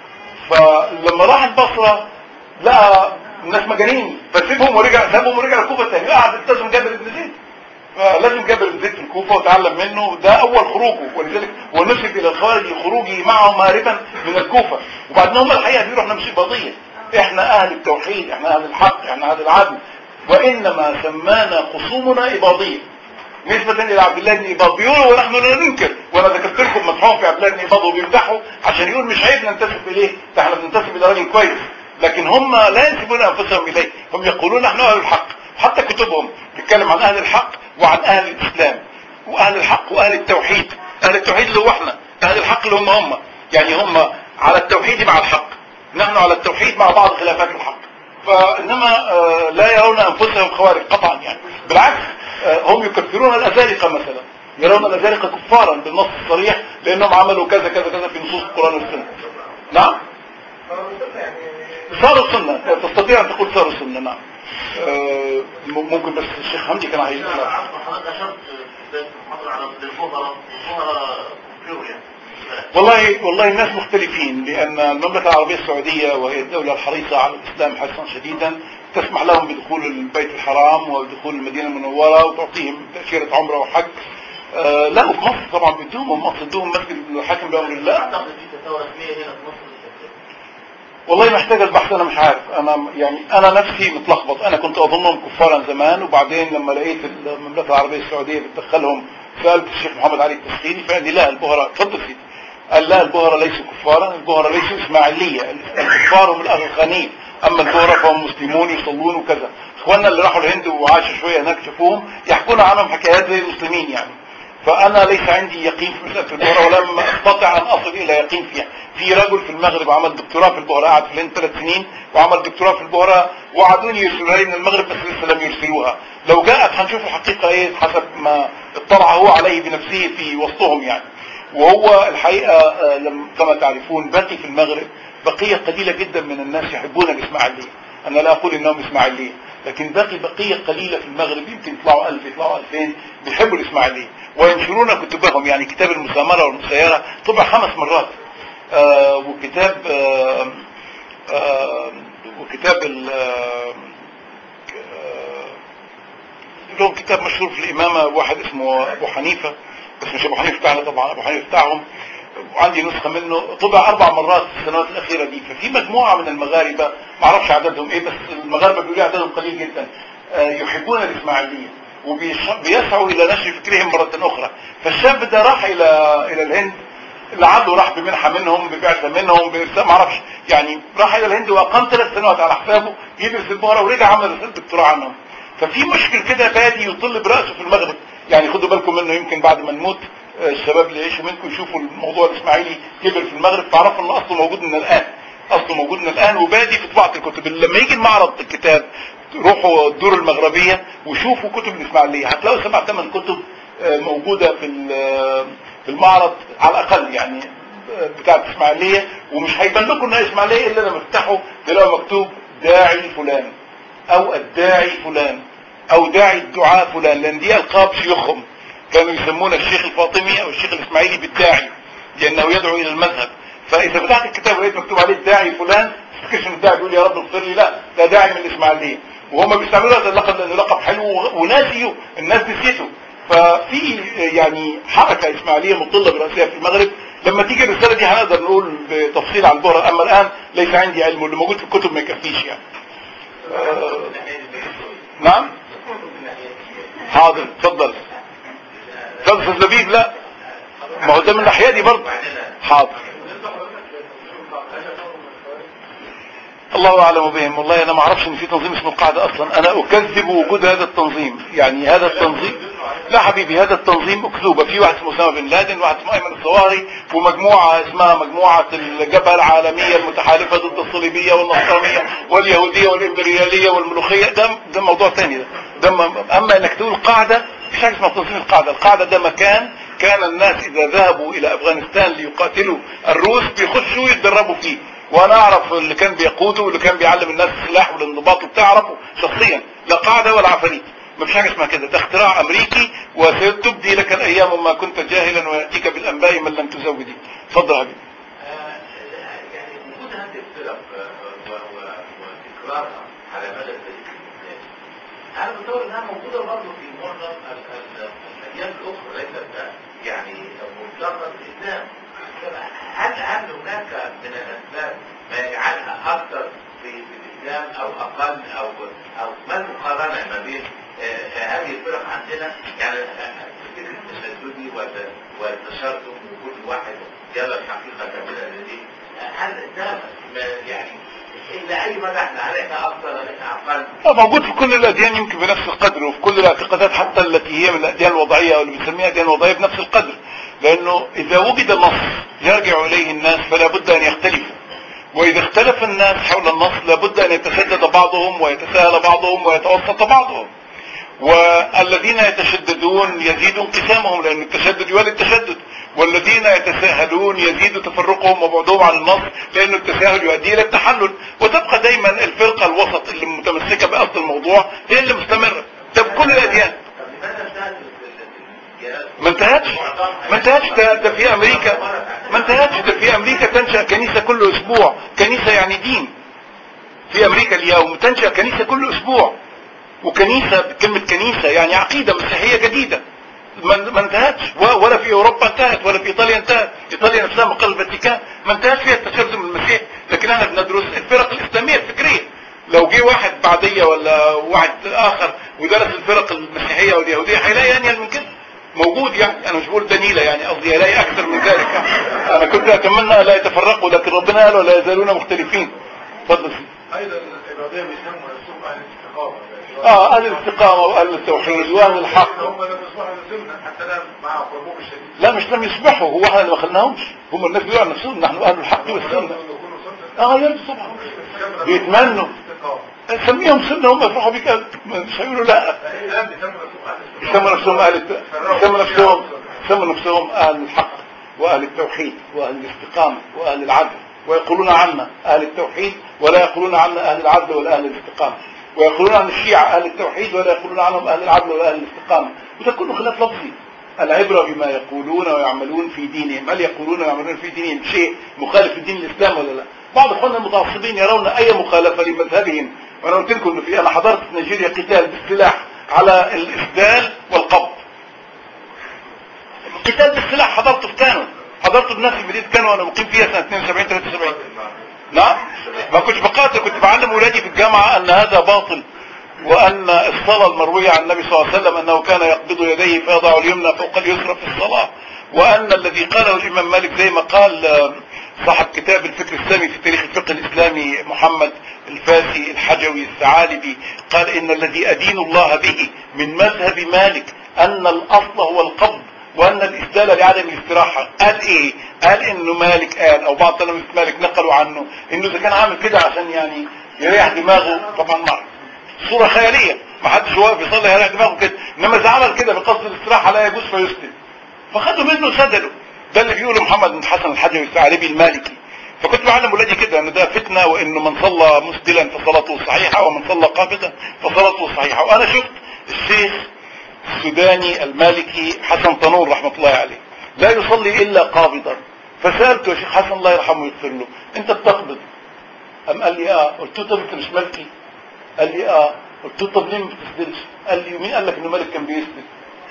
فلما راح البصرة لقى الناس مجانين فسيبهم ورجع سابهم ورجع الكوفة تاني قعد التزم جابر بن زيد فلازم جابر بن زيد في الكوفة وتعلم منه ده أول خروجه ولذلك هو نسب إلى الخوارج خروجه معهم هاربا من الكوفة وبعدين هم الحقيقة بيروحوا نمشي بضية احنا أهل التوحيد احنا أهل الحق احنا أهل العدل وإنما سمانا خصومنا إباضية نسبة إلى عبد الله بن إباض بيقولوا ونحن لا ننكر وأنا ذكرت لكم مدحوهم في عبد الله بن إباض وبيمدحوا عشان يقول مش عيب ننتسب إليه ده احنا بننتسب إلى راجل كويس لكن هم لا ينسبون أنفسهم إليه هم يقولون نحن أهل الحق حتى كتبهم تتكلم عن أهل الحق وعن أهل الإسلام وأهل الحق وأهل التوحيد أهل التوحيد اللي هو احنا أهل الحق اللي هم هم يعني هم على التوحيد مع الحق نحن على التوحيد مع بعض خلافات الحق فإنما آه لا يرون أنفسهم خوارج قطعا يعني بالعكس آه هم يكفرون الأزارقة مثلا يرون الأزارقة كفارا بالنص الصريح لأنهم عملوا كذا كذا كذا في نصوص القرآن والسنة نعم صاروا سنة تستطيع أن تقول صاروا سنة نعم آه ممكن بس الشيخ حمدي كان عايز حضرتك أشرت في المحاضرة على الفقراء الفقراء يعني والله والله الناس مختلفين لأن المملكة العربية السعودية وهي الدولة الحريصة على الإسلام حرصا شديدا تسمح لهم بدخول البيت الحرام ودخول المدينة المنورة وتعطيهم تأشيرة عمرة وحج آه لا وفي مصر طبعا بدوهم مصر بدوهم مسجد الحاكم بأمر الله أعتقد في تساوي رسمية هنا في مصر والله محتاج البحث انا مش عارف انا يعني انا نفسي متلخبط انا كنت اظنهم كفارا زمان وبعدين لما لقيت المملكه العربيه السعوديه بتدخلهم سالت الشيخ محمد علي التسخيني فقال لي لا البهراء اتفضل سيدي قال لا البهراء ليسوا كفارا البهراء ليسوا اسماعيليه الكفار هم الاغخانيين اما البهراء فهم مسلمون يصلون وكذا اخواننا اللي راحوا الهند وعاشوا شويه هناك شافوهم يحكون عنهم حكايات زي المسلمين يعني فانا ليس عندي يقين في مساله البهراء ولم استطع ان اصل الى يقين فيها في رجل في المغرب عمل دكتوراه في البهراء قعد في الهند ثلاث سنين وعمل دكتوراه في البهراء وعدوني يرسلوها لي من المغرب بس لسه لم يرسلوها لو جاءت هنشوف الحقيقه ايه حسب ما اطلع هو عليه بنفسه في وسطهم يعني وهو الحقيقه لم كما تعرفون باقي في المغرب بقيه قليله جدا من الناس يحبون الاسماعيليه انا لا اقول انهم اسماعيليه لكن باقي بقيه قليله في المغرب يمكن يطلعوا 1000 يطلعوا 2000 بيحبوا الاسماعيليه وينشرون كتبهم يعني كتاب المسامره والمسيره طبع خمس مرات آه وكتاب آه آه وكتاب ال لهم كتاب مشهور في الامامه واحد اسمه ابو حنيفه بس مش ابو حنيفه بتاعنا طبعا ابو حنيفه بتاعهم وعندي نسخه منه طبع اربع مرات في السنوات الاخيره دي ففي مجموعه من المغاربه ما اعرفش عددهم ايه بس المغاربه بيقولوا عددهم قليل جدا آه، يحبون الاسماعيليه وبيسعوا الى نشر فكرهم مره اخرى فالشاب ده راح الى الى الهند لعله راح بمنحه منهم ببعثه منهم بإرسال ما اعرفش يعني راح الى الهند واقام ثلاث سنوات على حسابه يدرس البهره ورجع عمل رساله دكتوراه عنهم ففي مشكل كده بادي يطل براسه في المغرب يعني خدوا بالكم منه يمكن بعد ما نموت آه، الشباب اللي يعيشوا منكم يشوفوا الموضوع الاسماعيلي كبر في المغرب تعرفوا ان اصله موجود من الان اصله موجود من الان وبادي في طباعه الكتب لما يجي المعرض الكتاب روحوا الدور المغربيه وشوفوا كتب الاسماعيليه هتلاقوا سبع ثمان كتب آه، موجوده في ال- في المعرض على الاقل يعني آه، بتاع الاسماعيليه ومش هيبان لكم انها اسماعيليه الا لما تفتحوا تلاقوا مكتوب داعي فلان او الداعي فلان او داعي الدعاء فلان لان دي القاب شيوخهم كانوا يسمون الشيخ الفاطمي او الشيخ الاسماعيلي بالداعي لانه يدعو الى المذهب فاذا فتحت الكتاب ولقيت مكتوب عليه الداعي فلان تفتكرش ان الداعي بيقول يا رب اغفر لي لا ده داعي من الاسماعيليه وهم بيستعملوا هذا اللقب لانه لقب حلو وناسيه الناس نسيته ففي يعني حركه اسماعيليه مطله براسها في المغرب لما تيجي الرساله دي هنقدر نقول بتفصيل عن البهره اما الان ليس عندي علم واللي موجود في الكتب ما يكفيش يعني آه، نعم حاضر اتفضل اتفضل استاذ لبيب لا ما هو ده من الناحيه دي برضه حاضر الله اعلم بهم والله انا ما اعرفش ان في تنظيم اسمه القاعده اصلا انا اكذب وجود هذا التنظيم يعني هذا التنظيم لا حبيبي هذا التنظيم اكذوبه في واحد اسمه اسامه بن لادن واحد اسمه ايمن الظواهري ومجموعه اسمها مجموعه الجبهه العالميه المتحالفه ضد الصليبيه والنصرانيه واليهوديه والامبرياليه والملوخيه ده ده موضوع ثاني ده, ده م- اما انك تقول قاعده مش حاجه اسمها تنظيم القاعده القاعده ده مكان كان الناس اذا ذهبوا الى افغانستان ليقاتلوا الروس بيخشوا يتدربوا فيه وانا اعرف اللي كان بيقوده واللي كان بيعلم الناس السلاح والانضباط وبتاع اعرفه شخصيا لا قاعده ولا عفاريت ما فيش حاجه اسمها كده ده اختراع امريكي وستبدي لك الايام ما كنت جاهلا وياتيك بالانباء من لم تزودي اتفضل يا حبيبي يعني وجود هذه الفرق و- و- وتكرارها على مدى تاريخ الإسلام أنا بتصور إنها موجودة برضه في معظم ال- ال- الأديان الأخرى ليست يعني مطلقة الإسلام هل هل هناك من الأسباب ما يجعلها أكثر في في الإسلام أو أقل أو أو ما المقارنة ما بين آه، هذه الفرق عندنا يعني آه، فكرة التشددي والت- والتشرذم وكل واحد يرى الحقيقة كاملة لديه هل ده ما- يعني إلى أي مدى احنا علينا أكثر علينا أقل آه، موجود في كل الاديان يمكن بنفس القدر وفي كل الاعتقادات حتى التي هي من الاديان الوضعيه واللي بنسميها اديان وضعيه بنفس القدر لانه اذا وجد نص يرجع اليه الناس فلا بد ان يختلفوا واذا اختلف الناس حول النص لابد ان يتشدد بعضهم ويتساهل بعضهم ويتوسط بعضهم والذين يتشددون يزيد انقسامهم لان التشدد يولد تشدد والذين يتساهلون يزيد تفرقهم وبعدهم عن النص لان التساهل يؤدي الى التحلل وتبقى دايما الفرقه الوسط اللي متمسكه باصل الموضوع هي اللي مستمره ده بكل الاديان طب لماذا انتهت ال- ال- الجهاد؟ ما انتهتش ما انتهتش ده, ده في امريكا ما انتهتش ده في امريكا تنشا كنيسه كل اسبوع كنيسه يعني دين في امريكا اليوم تنشا كنيسه كل اسبوع وكنيسه كلمه كنيسه يعني عقيده مسيحيه جديده ما ما انتهتش و- ولا في اوروبا انتهت ولا في ايطاليا انتهت ايطاليا نفسها مقر الفاتيكان ما انتهتش فيها التشرذم المسيحي لكن احنا بندرس الفرق الاسلاميه الفكريه لو جه واحد بعديه ولا واحد اخر ودرس الفرق المسيحيه واليهوديه هيلاقي انيل من كده موجود يعني انا مش بقول دليله يعني قصدي الاقي اكثر من ذلك يعني. انا كنت اتمنى الا يتفرقوا لكن ربنا قال ولا يزالون مختلفين اتفضل سيدي. ايضا العباديه بيسموا نفسهم اهل الاستقامه اه اهل الاستقامه واهل التوحيد واهل الحق هم لم يصبحوا مسلمنا حتى الان مع قربهم الشديد لا مش لم يصبحوا هو احنا اللي ما خلناهمش هم الناس بيقولوا عن نفسهم نحن اهل الحق والسنه يكونوا سنه اه يرضوا طبعا بيتمنوا الاستقامه سميهم سنه هم يفرحوا بيك مش هيقولوا لا الان بيسموا نفسهم اهل الاستقامه يسموا نفسهم اهل الت... يسموا نفسهم يسموا نفسهم اهل الحق واهل التوحيد واهل الاستقامه واهل العدل ويقولون عنا اهل التوحيد ولا يقولون عنا اهل العدل ولا اهل الاستقامه ويقولون عن الشيعة اهل التوحيد ولا يقولون عنهم اهل العدل ولا اهل الاستقامه وده كله خلاف لفظي العبرة بما يقولون ويعملون في دينهم هل يقولون ويعملون في دينهم شيء مخالف لدين الإسلام ولا لا بعض اخواننا المتعصبين يرون أي مخالفة لمذهبهم وأنا قلت لكم إنه في أنا حضرت في نيجيريا قتال بالسلاح على الاسدال والقبض كتاب السلاح حضرته في كانو حضرته بنفسي في مدينه كانو وانا مقيم فيها سنه 72 73 نعم ما كنتش بقاتل كنت بعلم ولادي في الجامعه ان هذا باطل وان الصلاه المرويه عن النبي صلى الله عليه وسلم انه كان يقبض يديه فيضع اليمنى فوق اليسرى في الصلاه وان الذي قاله الامام مالك زي ما قال آه، صاحب كتاب الفكر السامي في تاريخ الفقه الاسلامي محمد الفاسي الحجوي الثعالبي قال ان الذي ادين الله به من مذهب مالك ان الاصل هو القبض وان الاسدال لعدم الاستراحه قال ايه قال انه مالك قال او بعض تلاميذ مالك نقلوا عنه انه اذا كان عامل كده عشان يعني يريح دماغه طبعا ما صوره خياليه ما حدش واقف يصلي يريح دماغه كده انما اذا عمل كده بقصد الاستراحه لا يجوز فيسلم فخدوا منه سدلوا ده اللي بيقوله محمد بن حسن الحجري الثعلبي المالكي فكنت بعلم ولادي كده ان ده فتنه وانه من صلى مسدلا فصلاته صحيحه ومن صلى قابضا فصلاته صحيحه وانا شفت الشيخ السوداني المالكي حسن طنور رحمه الله عليه لا يصلي الا قابضا فسالته يا شيخ حسن الله يرحمه ويغفر له انت بتقبض ام قال لي اه قلت له طب انت مش مالكي قال لي اه قلت له طب ليه ما بتسدلش قال لي مين قال لك ان مالك كان بيسدل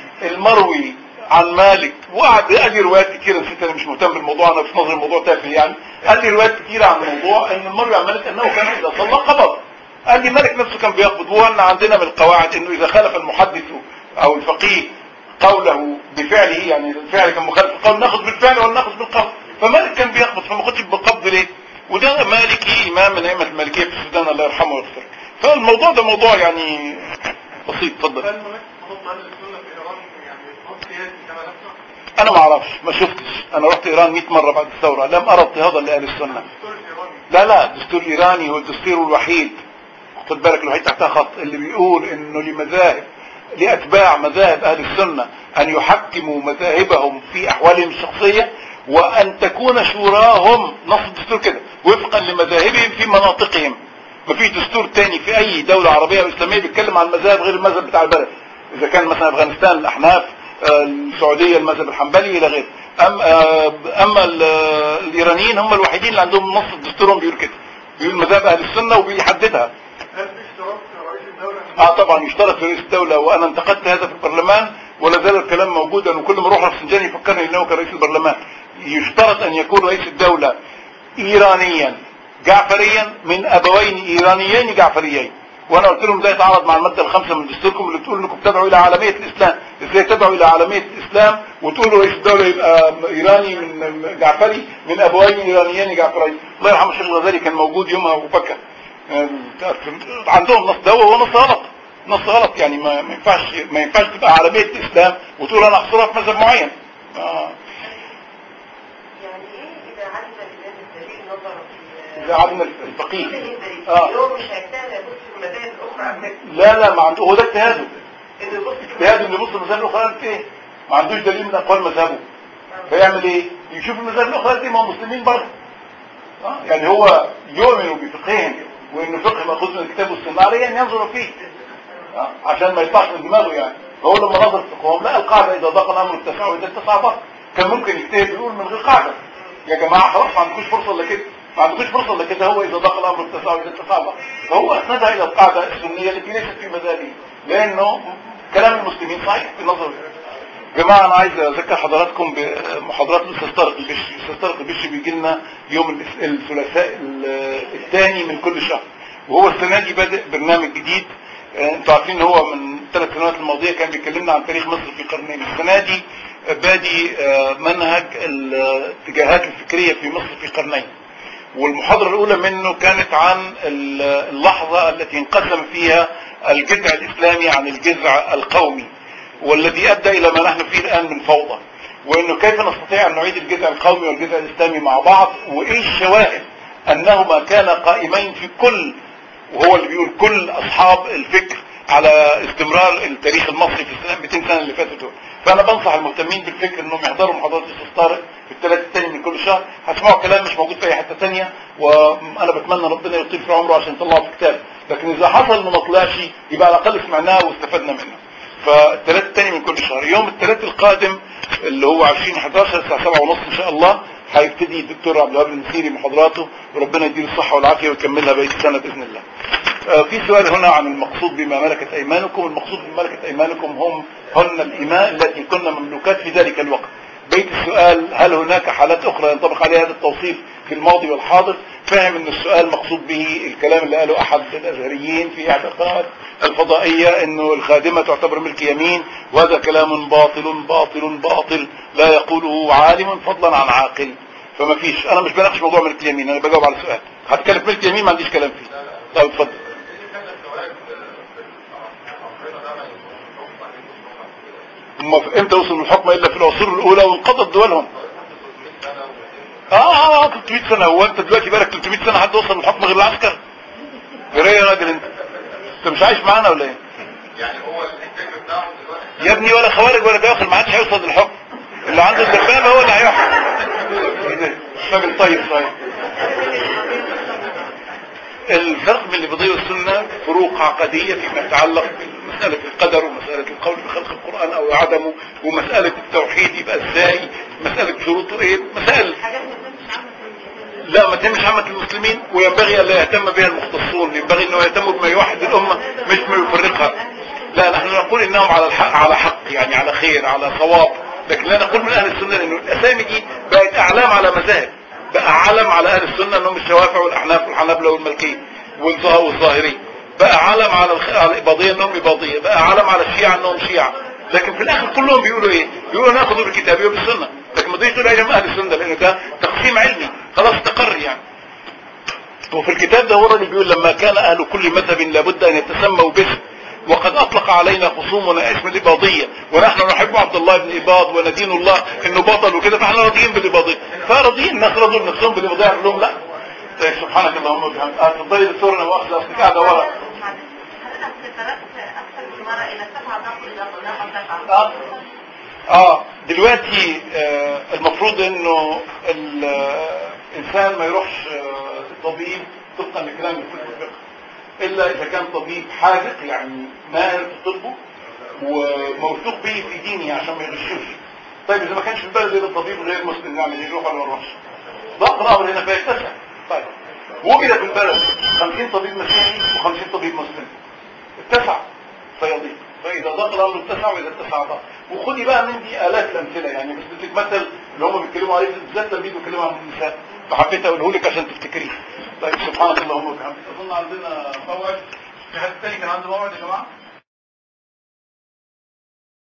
المروي عن مالك وقعد قال لي روايات كتيره نسيت انا مش مهتم بالموضوع انا في نظري الموضوع تافه يعني قال لي روايات كتيره عن الموضوع ان المروي عن مالك انه كان اذا صلى قبض قال لي مالك نفسه كان بيقبض وان عندنا من القواعد انه اذا خالف المحدث او الفقيه قوله بفعله يعني الفعل كان مخالف القول ناخذ بالفعل ولا ناخذ بالقول فمالك كان بيقبض فما خدش بالقبض ليه وده مالكي امام من ائمه المالكيه في السودان الله يرحمه ويغفر فالموضوع ده موضوع يعني بسيط اتفضل هل هناك خطوط اهل السنه في ايران يعني خط سياسي كما نفسه انا ما اعرفش ما شفتش انا رحت ايران 100 مره بعد الثوره لم ارى اضطهادا لاهل السنه الدستور الايراني لا لا الدستور الايراني هو الدستور الوحيد خد بالك الوحيد تحتها خط اللي بيقول انه لمذاهب لاتباع مذاهب اهل السنه ان يحكموا مذاهبهم في احوالهم الشخصيه وان تكون شوراهم نص الدستور كده وفقا لمذاهبهم في مناطقهم مفيش دستور تاني في اي دولة عربية او اسلامية بيتكلم عن المذاهب غير المذهب بتاع البلد اذا كان مثلا افغانستان الاحناف آه، السعودية المذهب الحنبلي الى غيره أم آه، اما ال- آه، الايرانيين هم الوحيدين اللي عندهم نص دستورهم بيقول كده بيقول مذاهب اهل السنة وبيحددها هل في اشتراك رئيس الدوله اه طبعا يشترط في رئيس الدولة وانا انتقدت هذا في البرلمان ولا زال الكلام موجودا وكل ما اروح رفسنجاني يفكرني انه كان رئيس البرلمان يشترط ان يكون رئيس الدولة ايرانيا جعفريا من ابوين ايرانيين جعفريين وانا قلت لهم ده يتعارض مع الماده الخامسه من دستوركم اللي بتقول انكم تدعوا الى عالميه الاسلام ازاي تدعوا الى عالميه الاسلام وتقولوا رئيس الدوله يبقى ايراني من جعفري من ابوين ايرانيين جعفريين الله يرحمه الشيخ الغزالي كان موجود يومها وفكر عندهم نص ده وهو نص غلط نص غلط يعني ما ما ينفعش ما ينفعش تبقى عالميه الاسلام وتقول انا احصرها في مذهب معين آه. يعني ايه اذا علم الامام الدليل نظر في اذا علم الفقيه اه اه هو مش هيهتم يبص في المذاهب الاخرى عن فكره لا لا ما عنده هو ده اجتهاده انه يبص في اجتهاده انه يبص المذاهب الاخرى قالت ايه ما عندوش دليل من اقوال مذهبه فيعمل ايه يشوف المذاهب الاخرى دي ما هم مسلمين برضه آه، يعني هو يؤمن بفقههم وانه فقه ماخوذ من الكتاب والسنه عليه ان ينظر فيه آه، عشان ما يطلعش من دماغه يعني هو لما نظر في فقههم لقى القاعده اذا ضاق الامر اتسع واذا اتسع ضاق كان ممكن يجتهد ويقول من غير قاعده يا جماعه خلاص ما عندكوش فرصه الا كده ما عندكوش فرصه الا كده هو اذا ضاق الامر اتسع واذا اتسع ضاق فهو اسندها الى القاعده السنيه التي ليست في مذهبه لانه كلام المسلمين صحيح في نظره جماعة أنا عايز أذكر حضراتكم بمحاضرات الأستاذ طارق البشري، الأستاذ طارق البشري بيجي لنا يوم الاس- الثلاثاء ال- الثاني من كل شهر، وهو السنة دي بادئ برنامج جديد، آه، أنتوا عارفين إن هو من الثلاث سنوات الماضية كان بيكلمنا عن تاريخ مصر في قرنين، السنة دي بادي آه، منهج الاتجاهات الفكرية في مصر في قرنين. والمحاضرة الأولى منه كانت عن ال- اللحظة التي انقسم فيها الجذع الإسلامي عن الجذع القومي. والذي ادى الى ما نحن فيه الان من فوضى وانه كيف نستطيع ان نعيد الجذع القومي والجذع الاسلامي مع بعض وايه الشواهد انهما كانا قائمين في كل وهو اللي بيقول كل اصحاب الفكر على استمرار التاريخ المصري في السنة 200 سنه اللي فاتوا دول فانا بنصح المهتمين بالفكر انهم يحضروا محاضرات الاستاذ طارق في الثلاث الثاني من كل شهر هسمعوا كلام مش موجود في اي حته ثانيه وانا بتمنى ربنا يطيل في عمره عشان يطلعه في كتاب لكن اذا حصل انه ما طلعش يبقى على الاقل سمعناه واستفدنا منه فالثلاث الثاني من كل شهر يوم الثلاث القادم اللي هو 20 11 الساعه 7 ونص ان شاء الله هيبتدي الدكتور عبد الوهاب المسيري محاضراته وربنا يديله الصحه والعافيه ويكملها بقيه السنه باذن الله آه، في سؤال هنا عن المقصود بما ملكت ايمانكم المقصود بما ملكت ايمانكم هم هن الاماء التي كن مملوكات في ذلك الوقت بيت السؤال هل هناك حالات اخرى ينطبق عليها هذا التوصيف في الماضي والحاضر فاهم ان السؤال مقصود به الكلام اللي قاله احد الازهريين في اعتقاد الفضائيه انه الخادمه تعتبر ملك يمين وهذا كلام باطل باطل باطل لا يقوله عالم فضلا عن عاقل فما فيش انا مش بناقش موضوع ملك اليمين انا بجاوب على السؤال هتكلم في ملك اليمين ما عنديش كلام فيه طيب اتفضل هم في- امتى وصلوا للحكم الا في العصور الاولى وانقضت دولهم اه اه اه 300 سنه هو انت دلوقتي بقالك 300 سنه حد وصل للحكم غير العسكر غير ايه يا راجل انت انت مش عايش معانا ولا ايه يعني هو الفكر بتاعهم دلوقتي يا ابني ولا خوارج ولا دواخل ما عادش هيوصل للحكم اللي عنده الدبابه هو اللي هيحكم ايه ده راجل طيب طيب الفرق بين الفضية والسنة فروق عقدية فيما يتعلق بمسألة القدر ومسألة القول بخلق القرآن أو عدمه ومسألة التوحيد يبقى ازاي مسألة شروطه ايه مسائل حاجات ما تهمش عامة المسلمين. لا ما تهمش عامة المسلمين وينبغي أن لا يهتم بها المختصون ينبغي أنه يهتم بما يوحد الأمة مش ما يفرقها لا نحن نقول إنهم على الحق على حق يعني على خير على صواب لكن لا نقول من أهل السنة لأنه الأسامي دي بقت أعلام على مذاهب بقى علم على أهل السنة أنهم الشوافع والأحناف والحنابلة والمالكية والظا- والظاهرية بقى علم على الخ... على الإباضية أنهم إباضية بقى علم على الشيعة أنهم شيعة لكن في الآخر كلهم بيقولوا إيه؟ بيقولوا ناخذ بالكتاب وبالسنة لكن ما تقولش تقول أيام أهل السنة لأنه ده تقسيم علمي خلاص استقر يعني وفي الكتاب ده هو الراجل بيقول لما كان أهل كل مذهب لابد أن يتسموا باسم وقد أطلق علينا خصومنا اسم الإباضية ونحن نحب عبد الله بن إباض وندين الله إنه بطل وكده فاحنا راضيين بالإباضية فرضيين الناس رضوا نفسهم بالإباضية قال لهم لا طيب سبحانك اللهم وبحمدك آه، تفضلي دكتور أنا مؤاخذة أصلك قاعدة ورا حضرتك تركت أكثر من مرة إلى سبعة نقل إلى نقل تسعة. اه دلوقتي آه المفروض انه الانسان ما يروحش آه الطبيب طبقا لكلام كل الفقه الا اذا كان طبيب حاذق يعني ماهر في طبه وموثوق به في دينه عشان ما يغشوش طيب اذا ما كانش في البلد يبقى الطبيب غير مسلم نعمل ايه يروح ولا ما يروحش ضغط الامر هنا فيتسع طيب وجد في البلد 50 طبيب مسيحي و50 طبيب مسلم اتسع فيضيق فاذا ضاق الامر اتسع واذا اتسع ضاق وخدي بقى من دي الاف الامثله يعني بس بديك مثل اللي هم بيتكلموا عليه بالذات لما بيجوا يتكلموا عن النساء فحبيت اقوله لك عشان تفتكريه طيب سبحانك اللهم وبحمدك اظن عندنا موعد في حد تاني كان عنده موعد يا جماعه